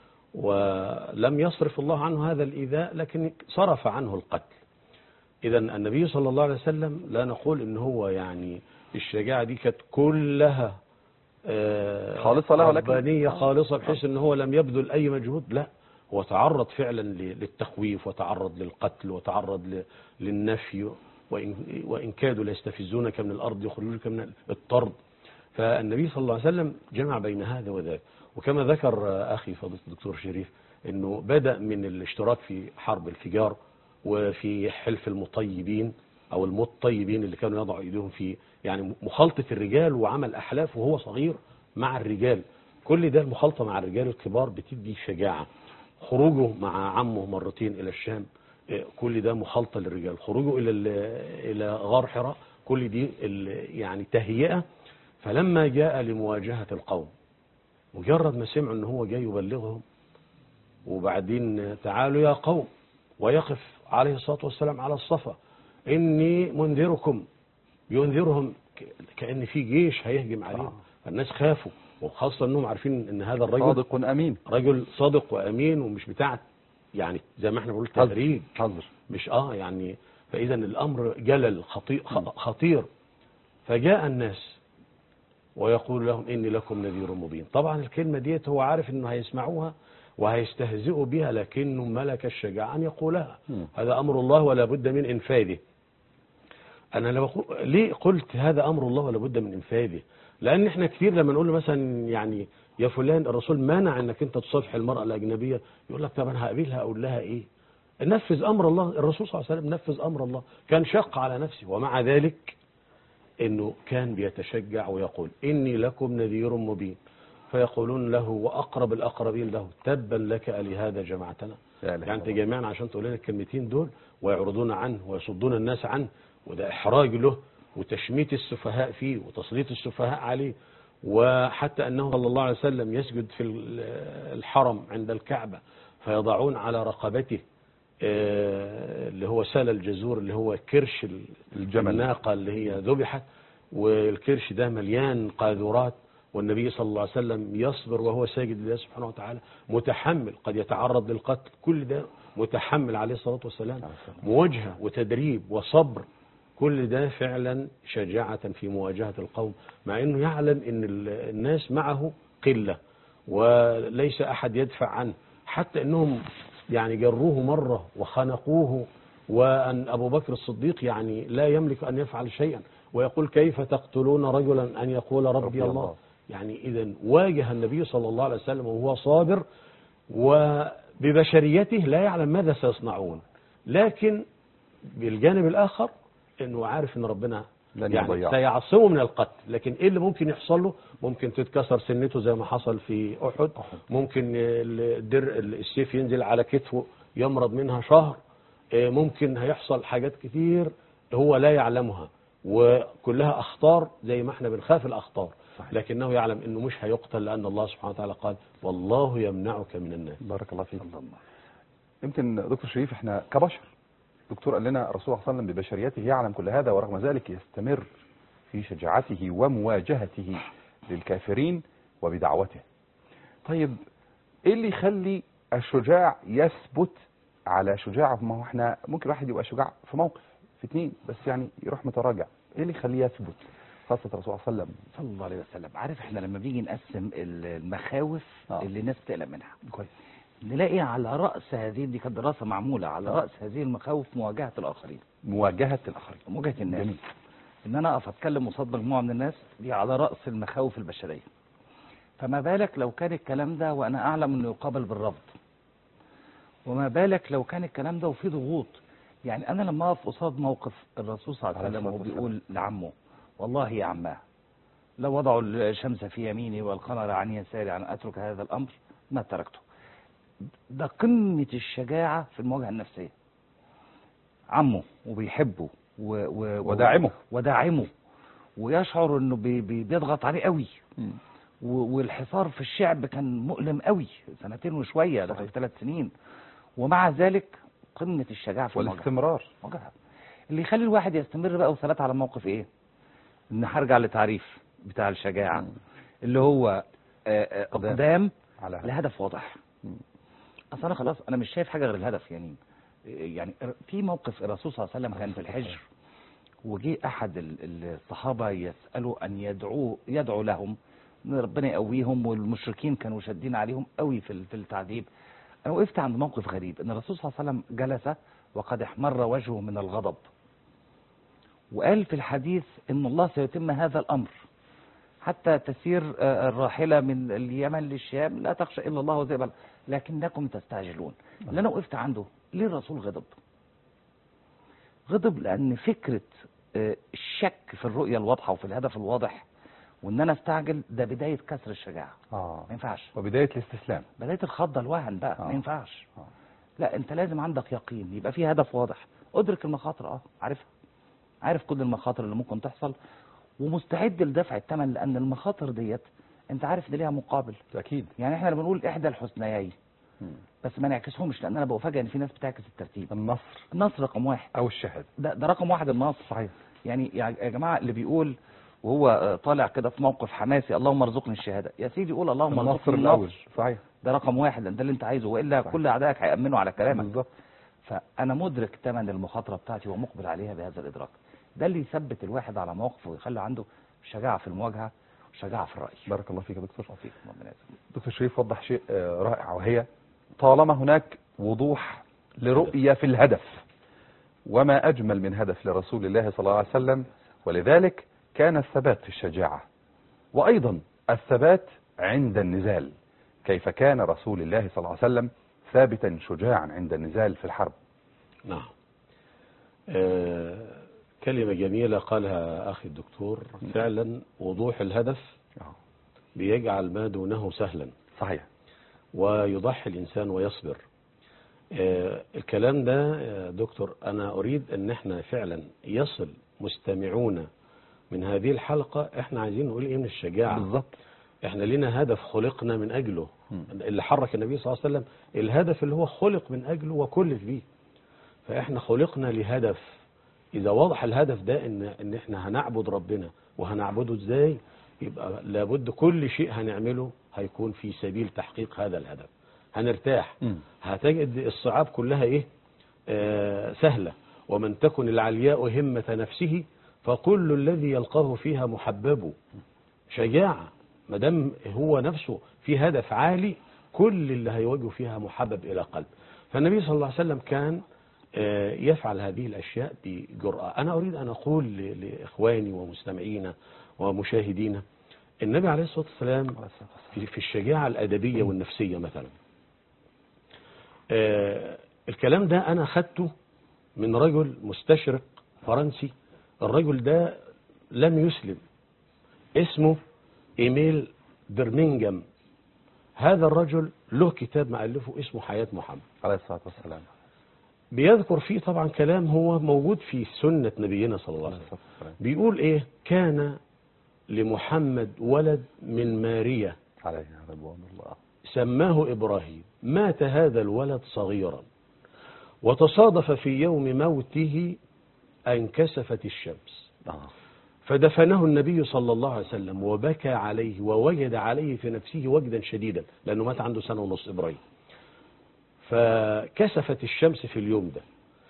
Speaker 3: ولم يصرف الله عنه هذا الإيذاء لكن صرف عنه القتل إذا النبي صلى الله عليه وسلم لا نقول إن هو يعني الشجاعة دي كانت كلها آه،
Speaker 2: خالصة له لكن-
Speaker 3: ربانية خالصة بحيث إن هو لم يبذل أي مجهود لا هو تعرض فعلا ل- للتخويف وتعرض للقتل وتعرض ل- للنفي وإن, وإن كادوا ليستفزونك من الأرض يخرجوك من الطرد فالنبي صلى الله عليه وسلم جمع بين هذا وذاك وكما ذكر آه، أخي فضيلة الدكتور شريف أنه بدأ من الاشتراك في حرب الفجار وفي حلف المطيبين أو المطيبين اللي كانوا يضعوا إيديهم في يعني مخالطة الرجال وعمل أحلاف وهو صغير مع الرجال كل ده المخالطة مع الرجال الكبار بتدي شجاعة خروجه مع عمه مرتين إلى الشام آه، كل ده مخالطة للرجال خروجه إلى ال- إلى غار حراء كل دي ال- يعني تهيئة فلما جاء لمواجهة القوم مجرد ما سمعوا ان هو جاي يبلغهم وبعدين تعالوا يا قوم ويقف عليه الصلاة والسلام على الصفا إني منذركم ينذرهم ك- كأن في جيش هيهجم عليهم الناس خافوا وخاصة أنهم عارفين أن هذا الرجل
Speaker 2: صادق أمين
Speaker 3: رجل صادق وأمين ومش بتاع يعني زي ما احنا بنقول
Speaker 2: حذر.
Speaker 3: تهريج
Speaker 2: حذر
Speaker 3: مش اه يعني فاذا الامر جلل خطير, خطير فجاء الناس ويقول لهم اني لكم نذير مبين طبعا الكلمه ديت هو عارف انه هيسمعوها وهيستهزئوا بها لكنه ملك الشجاعه ان يقولها
Speaker 2: مم.
Speaker 3: هذا امر الله ولا بد من انفاذه انا لو بقول ليه قلت هذا امر الله ولا بد من انفاذه لان احنا كتير لما نقول له مثلا يعني يا فلان الرسول منع انك انت تصافح المراه الاجنبيه يقول لك طب انا هقابلها اقول لها ايه نفذ امر الله الرسول صلى الله عليه وسلم نفذ امر الله كان شق على نفسه ومع ذلك انه كان بيتشجع ويقول اني لكم نذير مبين فيقولون له واقرب الاقربين له تبا لك لهذا جمعتنا
Speaker 2: يا إله
Speaker 3: يعني انت
Speaker 2: الله.
Speaker 3: جميعا عشان تقول لنا الكلمتين دول ويعرضون عنه ويصدون الناس عنه وده احراج له وتشميت السفهاء فيه وتسليط السفهاء عليه وحتى انه صلى الله عليه وسلم يسجد في ال- الحرم عند الكعبه فيضعون على رقبته آه، اللي هو سال الجزور اللي هو كرش ال-
Speaker 2: الجمل.
Speaker 3: الناقه اللي هي ذبحت والكرش ده مليان قاذورات والنبي صلى الله عليه وسلم يصبر وهو ساجد لله سبحانه وتعالى متحمل قد يتعرض للقتل كل ده متحمل عليه الصلاة والسلام مواجهة وتدريب وصبر كل ده فعلا شجاعة في مواجهة القوم مع انه يعلم ان ال- الناس معه قلة وليس احد يدفع عنه حتى انهم يعني جروه مرة وخنقوه وأن أبو بكر الصديق يعني لا يملك أن يفعل شيئا ويقول كيف تقتلون رجلا أن يقول ربي,
Speaker 2: ربي
Speaker 3: الله.
Speaker 2: الله.
Speaker 3: يعني إذا واجه النبي صلى الله عليه وسلم وهو صابر وببشريته لا يعلم ماذا سيصنعون لكن بالجانب الآخر أنه عارف أن ربنا
Speaker 2: لن
Speaker 3: يعني
Speaker 2: يضيعه.
Speaker 3: سيعصمه من القتل لكن ايه اللي ممكن يحصل له ممكن تتكسر سنته زي ما حصل في احد ممكن الدر السيف ينزل على كتفه يمرض منها شهر إيه ممكن هيحصل حاجات كتير هو لا يعلمها وكلها اخطار زي ما احنا بنخاف الاخطار لكنه يعلم انه مش هيقتل لان الله سبحانه وتعالى قال والله يمنعك من الناس
Speaker 2: بارك الله فيك يمكن دكتور شريف احنا كبشر دكتور قال لنا الرسول صلى الله عليه وسلم ببشريته يعلم كل هذا ورغم ذلك يستمر في شجاعته ومواجهته للكافرين وبدعوته طيب ايه اللي يخلي الشجاع يثبت على شجاعة ما هو احنا ممكن واحد يبقى شجاع في موقف في اتنين بس يعني يروح متراجع ايه اللي يخليه يثبت خاصة الرسول صلى الله عليه وسلم
Speaker 4: صلى الله عليه وسلم عارف احنا لما بيجي نقسم المخاوف
Speaker 2: آه.
Speaker 4: اللي الناس بتقلق منها
Speaker 2: كويس
Speaker 4: نلاقي على رأس هذه دي كانت دراسة معمولة على رأس هذه المخاوف مواجهة الآخرين
Speaker 2: مواجهة الآخرين
Speaker 4: مواجهة الناس
Speaker 2: جميل.
Speaker 4: ان انا اقف اتكلم قصاد مجموعة من الناس دي على رأس المخاوف البشرية فما بالك لو كان الكلام ده وانا اعلم انه يقابل بالرفض وما بالك لو كان الكلام ده وفيه ضغوط يعني انا لما اقف قصاد موقف الرسول صلى الله عليه
Speaker 2: عليه
Speaker 4: وسلم وهو
Speaker 2: الصلاة
Speaker 4: بيقول لعمه والله يا عماه لو وضعوا الشمس في يميني والقمر عن يساري أن أترك هذا الأمر ما تركته ده قمة الشجاعة في المواجهة النفسية عمه وبيحبه و و و-
Speaker 2: وداعمه.
Speaker 4: وداعمه ويشعر انه بي بي بيضغط عليه قوي و- والحصار في الشعب كان مؤلم قوي سنتين وشوية دخل
Speaker 2: صحيح.
Speaker 4: في ثلاث سنين ومع ذلك قمة الشجاعة في المواجهة
Speaker 2: والاستمرار
Speaker 4: مواجهة اللي يخلي الواحد يستمر بقى وثبات على موقف ايه ان هرجع لتعريف بتاع الشجاعة
Speaker 2: مم.
Speaker 4: اللي هو آه، آه،
Speaker 2: قدام.
Speaker 4: قدام
Speaker 2: على هذا.
Speaker 4: لهدف واضح
Speaker 2: مم.
Speaker 4: اصل انا خلاص انا مش شايف حاجه غير الهدف يعني يعني في موقف الرسول صلى الله عليه وسلم كان في الحجر وجي احد ال- الصحابه يسالوا ان يدعوه يدعو لهم ان ربنا يقويهم والمشركين كانوا شادين عليهم قوي في ال- في التعذيب انا وقفت عند موقف غريب ان الرسول صلى الله عليه وسلم جلس وقد احمر وجهه من الغضب وقال في الحديث ان الله سيتم هذا الامر حتى تسير آه، الراحلة من اليمن للشام لا تخشى إلا الله وزئبا لكنكم تستعجلون اللي أنا وقفت عنده ليه الرسول غضب غضب لأن فكرة آه، الشك في الرؤية الواضحة وفي الهدف الواضح وإن أنا استعجل ده بداية كسر الشجاعة
Speaker 2: اه
Speaker 4: ما ينفعش
Speaker 2: وبداية الاستسلام
Speaker 4: بداية الخضة الوهن بقى
Speaker 2: آه.
Speaker 4: ما ينفعش
Speaker 2: آه.
Speaker 4: لا انت لازم عندك يقين يبقى في هدف واضح ادرك المخاطر اه عارفها عارف كل المخاطر اللي ممكن تحصل ومستعد لدفع الثمن لان المخاطر ديت انت عارف ان ليها مقابل
Speaker 2: أكيد
Speaker 4: يعني احنا لما بنقول احدى الحسنيين
Speaker 2: مم.
Speaker 4: بس ما نعكسهمش لان انا بفاجئ ان في ناس بتعكس الترتيب
Speaker 2: النصر
Speaker 4: النصر رقم واحد
Speaker 2: أو الشهادة
Speaker 4: ده, ده رقم واحد النصر
Speaker 2: صحيح
Speaker 4: يعني يا يا جماعه اللي بيقول وهو آه، طالع كده في موقف حماسي اللهم ارزقني الشهاده يا سيدي قول اللهم
Speaker 2: النصر
Speaker 4: ارزقني
Speaker 2: الأول
Speaker 4: النصر
Speaker 2: صحيح
Speaker 4: ده رقم واحد لان ده اللي انت عايزه والا
Speaker 2: صحيح.
Speaker 4: كل اعدائك هيامنوا على كلامك
Speaker 2: بالظبط
Speaker 4: فانا مدرك ثمن المخاطره بتاعتي ومقبل عليها بهذا الادراك ده اللي يثبت الواحد على موقفه ويخلي عنده شجاعه في المواجهه وشجاعه في الراي
Speaker 2: بارك الله فيك يا دكتور
Speaker 4: وفيك ربنا يسلمك.
Speaker 2: دكتور شريف وضح شيء آه، رائع وهي طالما هناك وضوح لرؤية في الهدف وما أجمل من هدف لرسول الله صلى الله عليه وسلم ولذلك كان الثبات في الشجاعة وأيضا الثبات عند النزال كيف كان رسول الله صلى الله عليه وسلم ثابتا شجاعا عند النزال في الحرب
Speaker 3: نعم آه كلمة جميلة قالها أخي الدكتور فعلا وضوح الهدف بيجعل ما دونه سهلا
Speaker 2: صحيح
Speaker 3: ويضحي الإنسان ويصبر آه الكلام ده يا دكتور أنا أريد أن احنا فعلا يصل مستمعونا من هذه الحلقة احنا عايزين نقول ايه من الشجاعة
Speaker 2: بالظبط
Speaker 3: احنا لنا هدف خلقنا من أجله
Speaker 2: مم.
Speaker 3: اللي حرك النبي صلى الله عليه وسلم الهدف اللي هو خلق من أجله وكلف بيه فاحنا خلقنا لهدف إذا وضح الهدف ده إن إن إحنا هنعبد ربنا وهنعبده إزاي يبقى لابد كل شيء هنعمله هيكون في سبيل تحقيق هذا الهدف هنرتاح
Speaker 2: مم.
Speaker 3: هتجد الصعاب كلها إيه آه سهلة ومن تكن العلياء همة نفسه فكل الذي يلقاه فيها محبب شجاعة ما دام هو نفسه في هدف عالي كل اللي هيواجهه فيها محبب إلى قلب فالنبي صلى الله عليه وسلم كان آه، يفعل هذه الأشياء بجرأة أنا أريد أن أقول ل- لإخواني ومستمعينا ومشاهدينا النبي عليه الصلاة والسلام في في الشجاعة الأدبية والنفسية مثلا آه، الكلام ده أنا أخدته من رجل مستشرق فرنسي الرجل ده لم يسلم اسمه إيميل برمنجهام هذا الرجل له كتاب مألفه اسمه حياة محمد
Speaker 2: عليه الصلاة والسلام
Speaker 3: بيذكر فيه طبعا كلام هو موجود في سنة نبينا صلى الله عليه وسلم بيقول ايه كان لمحمد ولد من ماريا
Speaker 2: عليه رضوان الله
Speaker 3: سماه إبراهيم مات هذا الولد صغيرا وتصادف في يوم موته أن كسفت الشمس
Speaker 2: آه.
Speaker 3: فدفنه النبي صلى الله عليه وسلم وبكى عليه ووجد عليه في نفسه وجدا شديدا لأنه مات عنده سنة ونص إبراهيم فكسفت الشمس في اليوم ده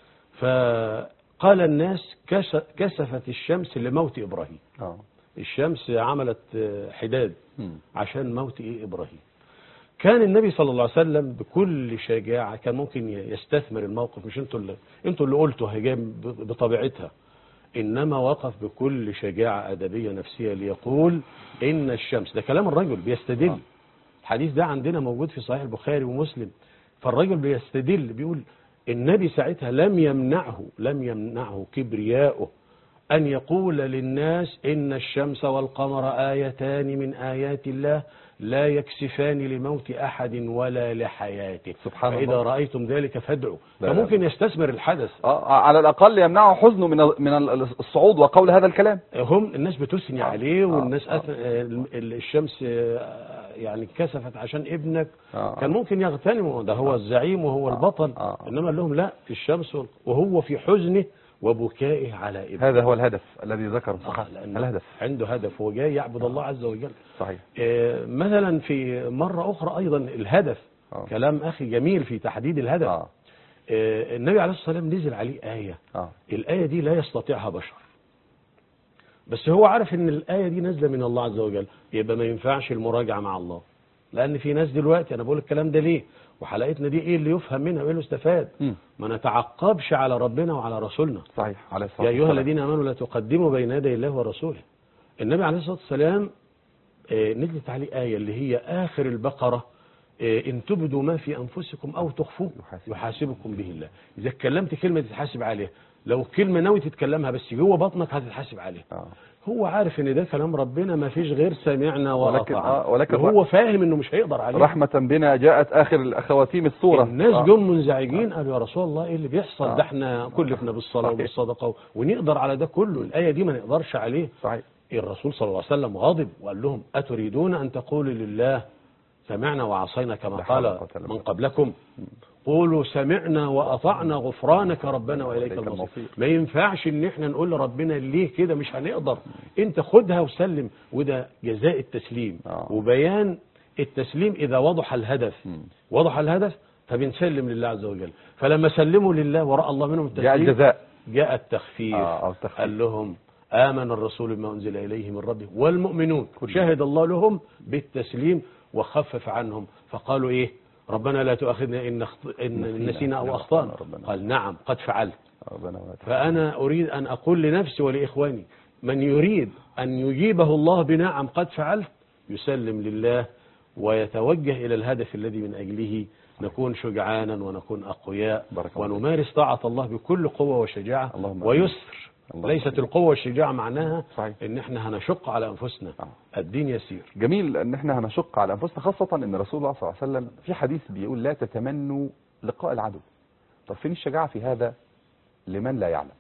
Speaker 3: فقال الناس كس- كسفت الشمس لموت إبراهيم
Speaker 2: آه.
Speaker 3: الشمس عملت آه، حداد
Speaker 2: مم.
Speaker 3: عشان موت إيه إبراهيم كان النبي صلى الله عليه وسلم بكل شجاعة كان ممكن يستثمر الموقف مش انتوا اللي انتوا اللي قلتوا هي جايه ب- بطبيعتها إنما وقف بكل شجاعة أدبية نفسية ليقول إن الشمس ده كلام الرجل بيستدل الحديث ده عندنا موجود في صحيح البخاري ومسلم فالرجل بيستدل بيقول النبي ساعتها لم يمنعه لم يمنعه كبرياؤه أن يقول للناس إن الشمس والقمر آيتان من آيات الله لا يكسفان لموت أحد ولا لحياته
Speaker 2: سبحان
Speaker 3: فإذا
Speaker 2: الله.
Speaker 3: رأيتم ذلك فادعوا
Speaker 2: لا، لا.
Speaker 3: فممكن يستثمر الحدث
Speaker 2: آه. على الأقل يمنعه حزنه من ال- من ال- الصعود وقول هذا الكلام
Speaker 3: هم الناس بتثني
Speaker 2: آه،
Speaker 3: عليه
Speaker 2: آه،
Speaker 3: والناس
Speaker 2: آه.
Speaker 3: أث... آه، ال- الشمس آه، يعني كسفت عشان ابنك
Speaker 2: آه.
Speaker 3: كان ممكن يغتنموا ده هو الزعيم وهو البطل
Speaker 2: آه.
Speaker 3: انما قال لهم لا الشمس وال- وهو في حزنه وبكائه على ابنه
Speaker 2: هذا هو الهدف الذي ذكره
Speaker 3: آه،
Speaker 2: صحيح
Speaker 3: لأنه
Speaker 2: الهدف
Speaker 3: عنده هدف هو جاي يعبد الله عز وجل
Speaker 2: صحيح
Speaker 3: آه، مثلا في مرة أخرى أيضا الهدف
Speaker 2: آه.
Speaker 3: كلام أخي جميل في تحديد الهدف
Speaker 2: آه.
Speaker 3: آه، النبي عليه الصلاة والسلام نزل عليه آية
Speaker 2: آه.
Speaker 3: الآية دي لا يستطيعها بشر بس هو عارف ان الآية دي نازلة من الله عز وجل يبقى ما ينفعش المراجعة مع الله لأن في ناس دلوقتي أنا بقول الكلام ده ليه وحلقتنا دي إيه اللي يفهم منها وإيه اللي يستفاد
Speaker 2: مم.
Speaker 3: ما نتعقبش على ربنا وعلى رسولنا
Speaker 2: صحيح عليه الصلاة
Speaker 3: يا أيها
Speaker 2: والسلام.
Speaker 3: الذين آمنوا لا تقدموا بين يدي الله ورسوله النبي عليه الصلاة والسلام آه، نزلت عليه آية اللي هي آخر البقرة آه، إن تبدوا ما في أنفسكم أو تخفوه
Speaker 2: يحاسب.
Speaker 3: يحاسبكم به الله إذا اتكلمت كلمة تتحاسب عليها لو كلمة ناوي تتكلمها بس جوه بطنك هتتحاسب عليها
Speaker 2: آه.
Speaker 3: هو عارف ان ده كلام ربنا ما فيش غير سمعنا
Speaker 2: ولكن-
Speaker 3: وأطعنا
Speaker 2: آه، ولكن
Speaker 3: وهو فاهم انه مش هيقدر عليه
Speaker 2: رحمة بنا جاءت آخر خواتيم السورة
Speaker 3: الناس
Speaker 2: آه.
Speaker 3: جم منزعجين قالوا يا رسول الله ايه اللي بيحصل
Speaker 2: آه.
Speaker 3: ده احنا كلفنا بالصلاة
Speaker 2: صحيح.
Speaker 3: وبالصدقة ونقدر على ده كله الآية دي ما نقدرش عليه
Speaker 2: صحيح
Speaker 3: الرسول صلى الله عليه وسلم غاضب وقال لهم أتريدون أن تقولوا لله سمعنا وعصينا كما
Speaker 2: لا حول ولا
Speaker 3: قال
Speaker 2: قوة إلا
Speaker 3: من
Speaker 2: بالله.
Speaker 3: قبلكم قولوا سمعنا وأطعنا غفرانك ربنا وإليك
Speaker 2: وإليك
Speaker 3: المصير
Speaker 2: المصير.
Speaker 3: ما ينفعش ان احنا نقول لربنا ليه كده مش هنقدر انت خدها وسلم وده جزاء التسليم
Speaker 2: آه.
Speaker 3: وبيان التسليم إذا وضح الهدف
Speaker 2: مم.
Speaker 3: وضح الهدف فبنسلم لله عز وجل فلما سلموا لله ورأى الله منهم التسليم
Speaker 2: جاء الجزاء
Speaker 3: جاء التخفيف
Speaker 2: آه، أو التخفيف.
Speaker 3: قال لهم آمن الرسول بما أنزل إليه من ربه والمؤمنون شهد الله لهم بالتسليم وخفف عنهم فقالوا إيه ربنا لا تؤاخذنا إن, أخط... إن
Speaker 2: نسينا
Speaker 3: نسينا
Speaker 2: أو
Speaker 3: أو أخطأنا
Speaker 2: أخطأنا ربنا.
Speaker 3: قال نعم قد فعلت
Speaker 2: ربنا يبارك.
Speaker 3: فأنا أريد أن أقول لنفسي ولإخواني من يريد أن يجيبه الله بنعم قد فعلت يسلم لله ويتوجه إلى الهدف الذي من أجله نكون شجعانا ونكون أقوياء
Speaker 2: بارك الله
Speaker 3: ونمارس طاعة الله بكل قوة وشجاعة
Speaker 2: اللهم آمين.
Speaker 3: ويسر
Speaker 2: اللهم
Speaker 3: ليست
Speaker 2: آمين.
Speaker 3: القوة والشجاعة معناها
Speaker 2: صحيح.
Speaker 3: ان احنا هنشق على انفسنا
Speaker 2: آه.
Speaker 3: الدين يسير
Speaker 2: جميل ان احنا هنشق على انفسنا خاصة ان رسول الله صلى الله عليه وسلم في حديث بيقول لا تتمنوا لقاء العدو طب فين الشجاعة في هذا لمن لا يعلم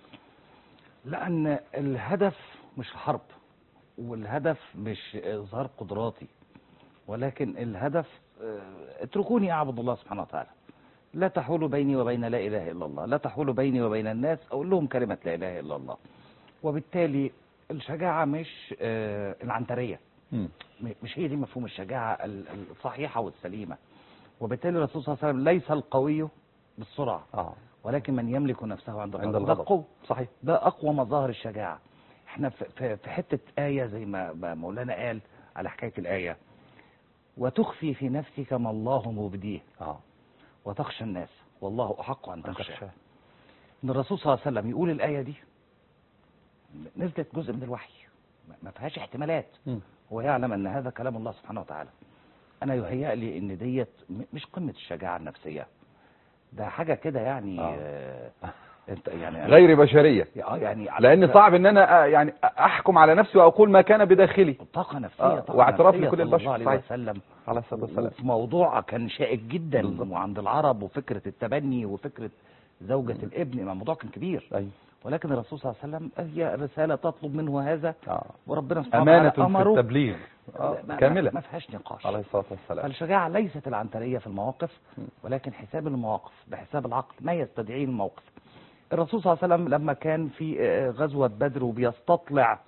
Speaker 4: لأن الهدف مش الحرب والهدف مش إظهار قدراتي ولكن الهدف آه، اتركوني أعبد الله سبحانه وتعالى لا تحول بيني وبين لا إله إلا الله لا تحول بيني وبين الناس أقول لهم كلمة لا إله إلا الله وبالتالي الشجاعة مش آه، العنترية
Speaker 2: مم.
Speaker 4: م- مش هي دي مفهوم الشجاعة ال- الصحيحة والسليمة وبالتالي الرسول صلى الله عليه وسلم ليس القوي بالسرعة
Speaker 2: اه
Speaker 4: ولكن من يملك نفسه عند
Speaker 2: عند
Speaker 4: الغضب ده
Speaker 2: الغضب
Speaker 4: القوة
Speaker 2: صحيح
Speaker 4: ده اقوى مظاهر الشجاعه احنا في- في في حته ايه زي ما ما مولانا قال على حكايه الايه وتخفي في نفسك ما الله مبديه
Speaker 2: اه
Speaker 4: وتخشى الناس والله احق ان تخشى
Speaker 2: تخشى.
Speaker 4: ان الرسول صلى الله عليه وسلم يقول الايه دي نزلت جزء من الوحي ما- ما فيهاش احتمالات
Speaker 2: مم.
Speaker 4: هو يعلم ان هذا كلام الله سبحانه وتعالى انا يهيأ لي ان ديت م- مش قمه الشجاعه النفسيه ده حاجه كده يعني
Speaker 2: آه.
Speaker 4: آه. انت يعني أنا-
Speaker 2: غير بشرية
Speaker 4: اه يعني على
Speaker 2: لان
Speaker 4: فكرة
Speaker 2: صعب ان انا آه، يعني احكم على نفسي واقول ما كان بداخلي
Speaker 4: طاقة نفسية
Speaker 2: آه،
Speaker 4: طاقة
Speaker 2: واعتراف
Speaker 4: نفسية
Speaker 2: لكل
Speaker 4: صلى
Speaker 2: البشر،
Speaker 4: الله عليه
Speaker 2: صحيح.
Speaker 4: وسلم
Speaker 2: عليه الصلاة والسلام
Speaker 4: وفي موضوع كان شائك جدا
Speaker 2: بالظبط.
Speaker 4: وعند العرب وفكرة التبني وفكرة زوجة الابن ما الموضوع كان كبير
Speaker 2: ايوه
Speaker 4: ولكن الرسول صلى الله عليه وسلم هي رسالة تطلب منه هذا
Speaker 2: اه
Speaker 4: وربنا سبحانه
Speaker 2: امانة
Speaker 4: وتعالى
Speaker 2: في
Speaker 4: أمره
Speaker 2: التبليغ آه.
Speaker 4: ما-
Speaker 2: كاملة
Speaker 4: ما فيهاش نقاش
Speaker 2: عليه الصلاة والسلام
Speaker 4: فالشجاعة ليست العنترية في المواقف
Speaker 2: م.
Speaker 4: ولكن حساب المواقف بحساب العقل ما يستدعيه الموقف الرسول صلى الله عليه وسلم لما كان في آه، غزوة بدر وبيستطلع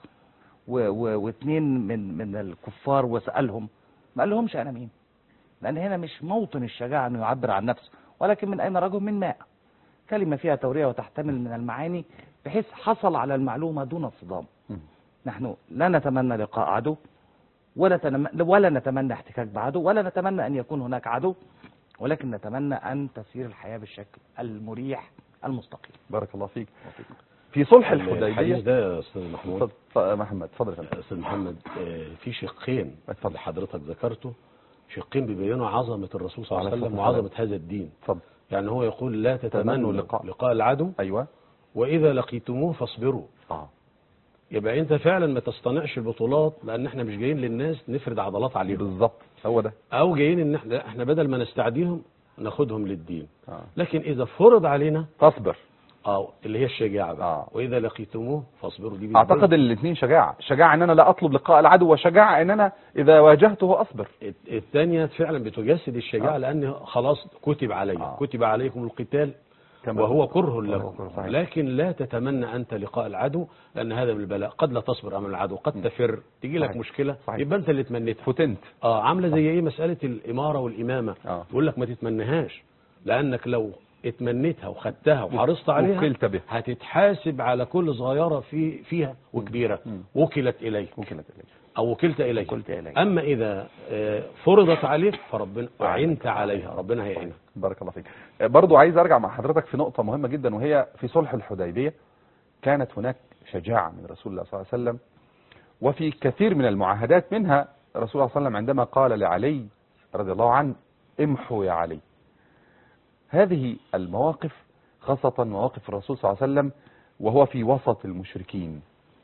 Speaker 4: و- و- واثنين من من الكفار وسألهم ما قال لهمش أنا مين لأن هنا مش موطن الشجاعة أنه يعبر عن نفسه ولكن من أين رجل من ماء كلمة فيها تورية وتحتمل من المعاني بحيث حصل على المعلومة دون صدام
Speaker 2: مم.
Speaker 4: نحن لا نتمنى لقاء عدو ولا تنم... ولا نتمنى احتكاك بعدو ولا نتمنى ان يكون هناك عدو ولكن نتمنى ان تسير الحياه بالشكل المريح المستقيم.
Speaker 2: بارك الله فيك في صلح
Speaker 3: الحديث
Speaker 2: الحديبية
Speaker 3: ده يا استاذ محمود
Speaker 2: اتفضل- محمد اتفضل يا فندم.
Speaker 3: استاذ محمد آه، في شقين
Speaker 2: اتفضل.
Speaker 3: اللي حضرتك ذكرته شقين بيبينوا عظمة الرسول صلى الله عليه
Speaker 2: عليه
Speaker 3: وسلم
Speaker 2: الصلاة
Speaker 3: وعظمة هذا الدين
Speaker 2: اتفضل
Speaker 3: يعني هو يقول لا
Speaker 2: تمنوا
Speaker 3: تتمنوا
Speaker 2: اللقاء.
Speaker 3: لقاء, لقاء العدو
Speaker 2: ايوه
Speaker 3: وإذا لقيتموه فاصبروا
Speaker 2: اه
Speaker 3: يبقى أنت فعلا ما تصطنعش البطولات لأن احنا مش جايين للناس نفرد عضلات عليهم
Speaker 2: بالظبط هو ده
Speaker 3: أو جايين إن احنا, احنا بدل ما نستعديهم ناخدهم للدين
Speaker 2: آه.
Speaker 3: لكن إذا فرض علينا
Speaker 2: تصبر
Speaker 3: اه اللي هي الشجاعة بقى
Speaker 2: آه.
Speaker 3: وإذا لقيتموه فاصبروا دي
Speaker 2: اعتقد الاثنين شجاعة شجاعة ان انا لا اطلب لقاء العدو وشجاعة ان انا اذا واجهته اصبر
Speaker 3: الت- الثانية فعلا بتجسد الشجاعة
Speaker 2: آه.
Speaker 3: لأن خلاص كتب علي
Speaker 2: آه.
Speaker 3: كتب عليكم القتال
Speaker 2: كما-
Speaker 3: وهو كره
Speaker 2: وهو
Speaker 3: لكم
Speaker 2: كره، صحيح.
Speaker 3: لكن لا تتمنى أنت لقاء العدو لأن هذا من البلاء قد لا تصبر أمام العدو قد تفر تيجي لك
Speaker 2: صحيح.
Speaker 3: مشكلة
Speaker 2: صحيح.
Speaker 3: يبقى أنت اللي تمنيتها
Speaker 2: فتنت
Speaker 3: اه عاملة زي إيه مسألة الإمارة والإمامة
Speaker 2: آه.
Speaker 3: يقول لك ما تتمنهاش لأنك لو اتمنيتها وخدتها وحرصت عليها
Speaker 2: وكلت بها.
Speaker 3: هتتحاسب على كل صغيرة في فيها وكبيرة
Speaker 2: مم.
Speaker 3: وكلت إليك
Speaker 2: وكلت اليك
Speaker 3: أو وكلت إليك
Speaker 4: وكلت إليك.
Speaker 3: أما إذا آه، فرضت عليك فربنا أعنت عليها ربنا هيعينك
Speaker 2: بارك الله فيك آه، برضو عايز ارجع مع حضرتك في نقطة مهمة جدا وهي في صلح الحديبية كانت هناك شجاعة من رسول الله صلى الله عليه وسلم وفي كثير من المعاهدات منها رسول الله صلى الله عليه وسلم عندما قال لعلي رضي الله عنه امحوا يا علي هذه المواقف خاصة مواقف الرسول صلى الله عليه وسلم وهو في وسط المشركين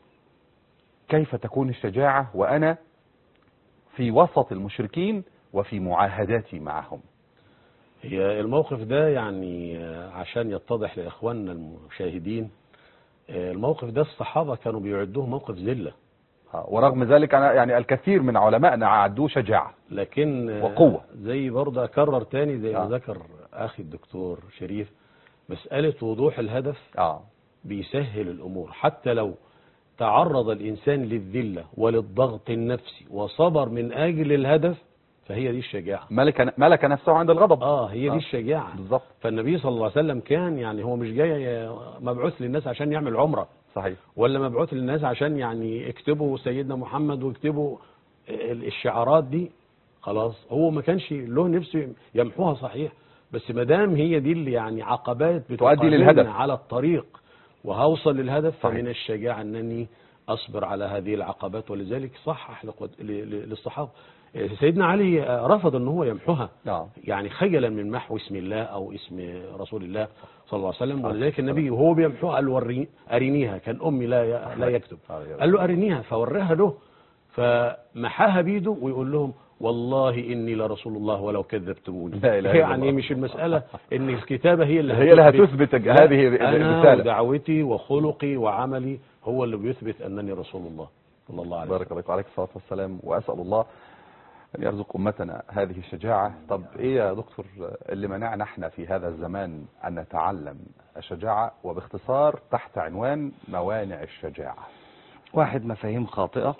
Speaker 2: كيف تكون الشجاعة وأنا في وسط المشركين وفي معاهداتي معهم
Speaker 3: هي الموقف ده يعني آه، عشان يتضح لإخواننا المشاهدين آه، الموقف ده الصحابة كانوا بيعدوه موقف ذلة
Speaker 2: آه، ورغم ذلك أنا يعني الكثير من علمائنا عدوه شجاعة
Speaker 3: لكن آه،
Speaker 2: وقوة.
Speaker 3: زي برضه أكرر تاني زي ما
Speaker 2: آه.
Speaker 3: ذكر أخي الدكتور شريف مسألة وضوح الهدف
Speaker 2: اه
Speaker 3: بيسهل الأمور حتى لو تعرض الإنسان للذلة وللضغط النفسي وصبر من أجل الهدف فهي دي الشجاعة
Speaker 2: ملك ملك نفسه عند الغضب
Speaker 3: آه هي
Speaker 2: آه.
Speaker 3: دي الشجاعة
Speaker 2: بالظبط
Speaker 3: فالنبي صلى الله عليه وسلم كان يعني هو مش جاي مبعوث للناس عشان يعمل عمرة
Speaker 2: صحيح
Speaker 3: ولا مبعوث للناس عشان يعني يكتبوا سيدنا محمد ويكتبوا ال- الشعارات دي خلاص هو ما كانش له نفسه يمحوها صحيح بس ما دام هي دي اللي يعني عقبات
Speaker 2: تؤدي
Speaker 3: بتقابلنا
Speaker 2: للهدف.
Speaker 3: على الطريق وهوصل للهدف
Speaker 2: صحيح.
Speaker 3: فمن الشجاعة أنني أصبر على هذه العقبات ولذلك صحح لقد- ل- ل- للصحابة سيدنا علي آه، رفض أن هو يمحوها
Speaker 2: نعم
Speaker 3: يعني خجلا من محو اسم الله أو اسم رسول الله صلى الله عليه وسلم ولذلك النبي وهو بيمحوها قال له وري أرنيها كان أمي لا ي- لا يكتب قال له أرنيها فوريها له فمحاها بيده ويقول لهم والله إني لرسول الله ولو كذبتموني
Speaker 2: لا إله إلا
Speaker 3: يعني
Speaker 2: الله.
Speaker 3: مش المسألة إن الكتابة هي اللي
Speaker 2: هي اللي
Speaker 3: هتثبت
Speaker 2: هتثبت هذه
Speaker 3: أنا
Speaker 2: الرسالة
Speaker 3: ودعوتي وخلقي وعملي هو اللي بيثبت أنني رسول الله صلى الله عليه
Speaker 2: بارك
Speaker 3: وسلم
Speaker 2: الله عليك الصلاة والسلام وأسأل الله أن يرزق أمتنا هذه الشجاعة طب إيه يا دكتور اللي منعنا احنا في هذا الزمان أن نتعلم الشجاعة وباختصار تحت عنوان موانع الشجاعة
Speaker 4: واحد مفاهيم خاطئة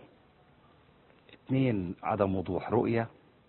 Speaker 4: اثنين عدم وضوح رؤية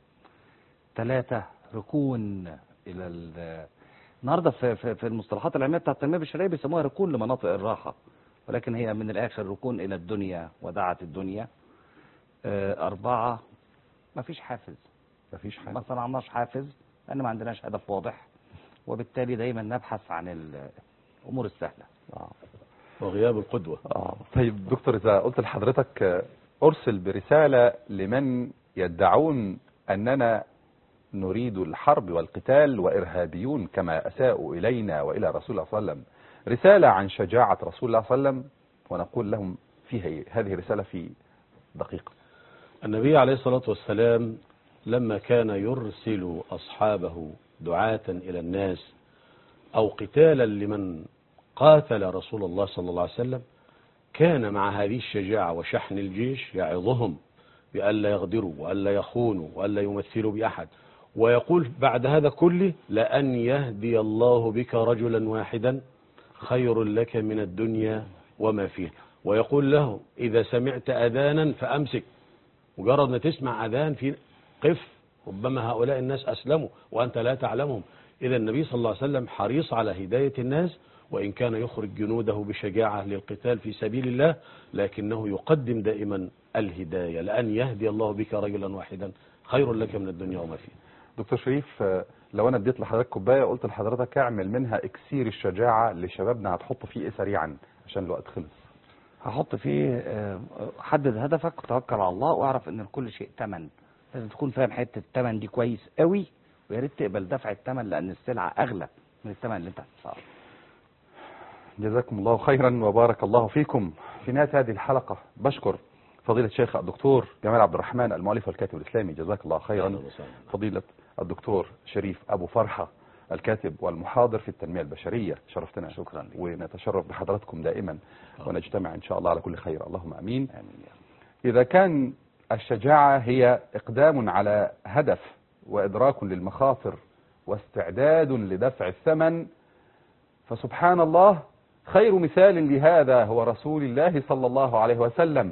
Speaker 4: ثلاثة ركون إلى ال- النهارده في, في, في المصطلحات العلمية بتاعت التنمية البشرية بيسموها ركون لمناطق الراحة ولكن هي من الآخر ركون إلى الدنيا ودعت الدنيا آه، أربعة مفيش حافز
Speaker 2: مفيش حاجة
Speaker 4: ما صنعناش حافز لأن ما عندناش هدف واضح وبالتالي دايما نبحث عن ال- الأمور السهلة
Speaker 2: آه.
Speaker 3: وغياب القدوة
Speaker 2: آه. طيب دكتور إذا قلت لحضرتك آه، أرسل برسالة لمن يدعون أننا نريد الحرب والقتال وإرهابيون كما أساءوا إلينا وإلى رسول الله صلى الله عليه وسلم رسالة عن شجاعة رسول الله صلى الله عليه وسلم ونقول لهم فيها إيه؟ هذه الرسالة في دقيقة
Speaker 3: النبي عليه الصلاة والسلام لما كان يرسل أصحابه دعاة إلى الناس أو قتالا لمن قاتل رسول الله صلى الله عليه وسلم كان مع هذه الشجاعة وشحن الجيش يعظهم بألا يغدروا وألا يخونوا وألا يمثلوا بأحد ويقول بعد هذا كله لأن يهدي الله بك رجلا واحدا خير لك من الدنيا وما فيها ويقول له إذا سمعت أذانا فأمسك مجرد ما تسمع أذان في قف ربما هؤلاء الناس أسلموا وأنت لا تعلمهم إذا النبي صلى الله عليه وسلم حريص على هداية الناس وإن كان يخرج جنوده بشجاعة للقتال في سبيل الله لكنه يقدم دائما الهداية لأن يهدي الله بك رجلا واحدا خير لك من الدنيا وما فيها
Speaker 2: دكتور شريف آه، لو انا اديت لحضرتك كوبايه قلت لحضرتك اعمل منها اكسير الشجاعه لشبابنا هتحط فيه ايه سريعا عشان الوقت خلص
Speaker 4: هحط فيه آه، حدد هدفك وتوكل على الله واعرف ان لكل شيء ثمن لازم تكون فاهم حته الثمن دي كويس قوي ويا ريت تقبل دفع الثمن لان السلعه اغلى من الثمن اللي انت هتدفعه
Speaker 2: جزاكم الله خيرا وبارك الله فيكم في نهايه هذه الحلقه بشكر فضيله الشيخ الدكتور جمال عبد الرحمن المؤلف والكاتب الاسلامي جزاك الله خيرا
Speaker 3: أهلا وسهلا.
Speaker 2: فضيله الدكتور شريف ابو فرحه الكاتب والمحاضر في التنميه البشريه شرفتنا
Speaker 4: شكرا لك.
Speaker 2: ونتشرف بحضراتكم دائما ونجتمع ان شاء الله على كل خير اللهم امين
Speaker 4: امين يا رب.
Speaker 2: إذا كان الشجاعة هي إقدام على هدف وإدراك للمخاطر واستعداد لدفع الثمن فسبحان الله خير مثال لهذا هو رسول الله صلى الله عليه وسلم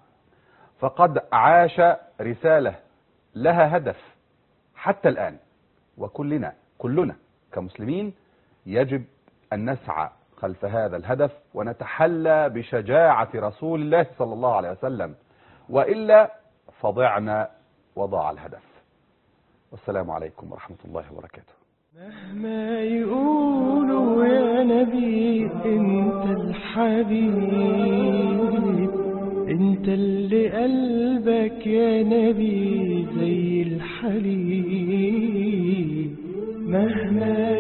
Speaker 2: فقد عاش رسالة لها هدف حتى الآن وكلنا كلنا كمسلمين يجب أن نسعى خلف هذا الهدف ونتحلى بشجاعة رسول الله صلى الله عليه وسلم وإلا فضعنا وضاع الهدف والسلام عليكم ورحمة الله وبركاته
Speaker 1: مهما يقولوا يا نبي انت الحبيب انت اللي قلبك يا نبي زي الحليب مهما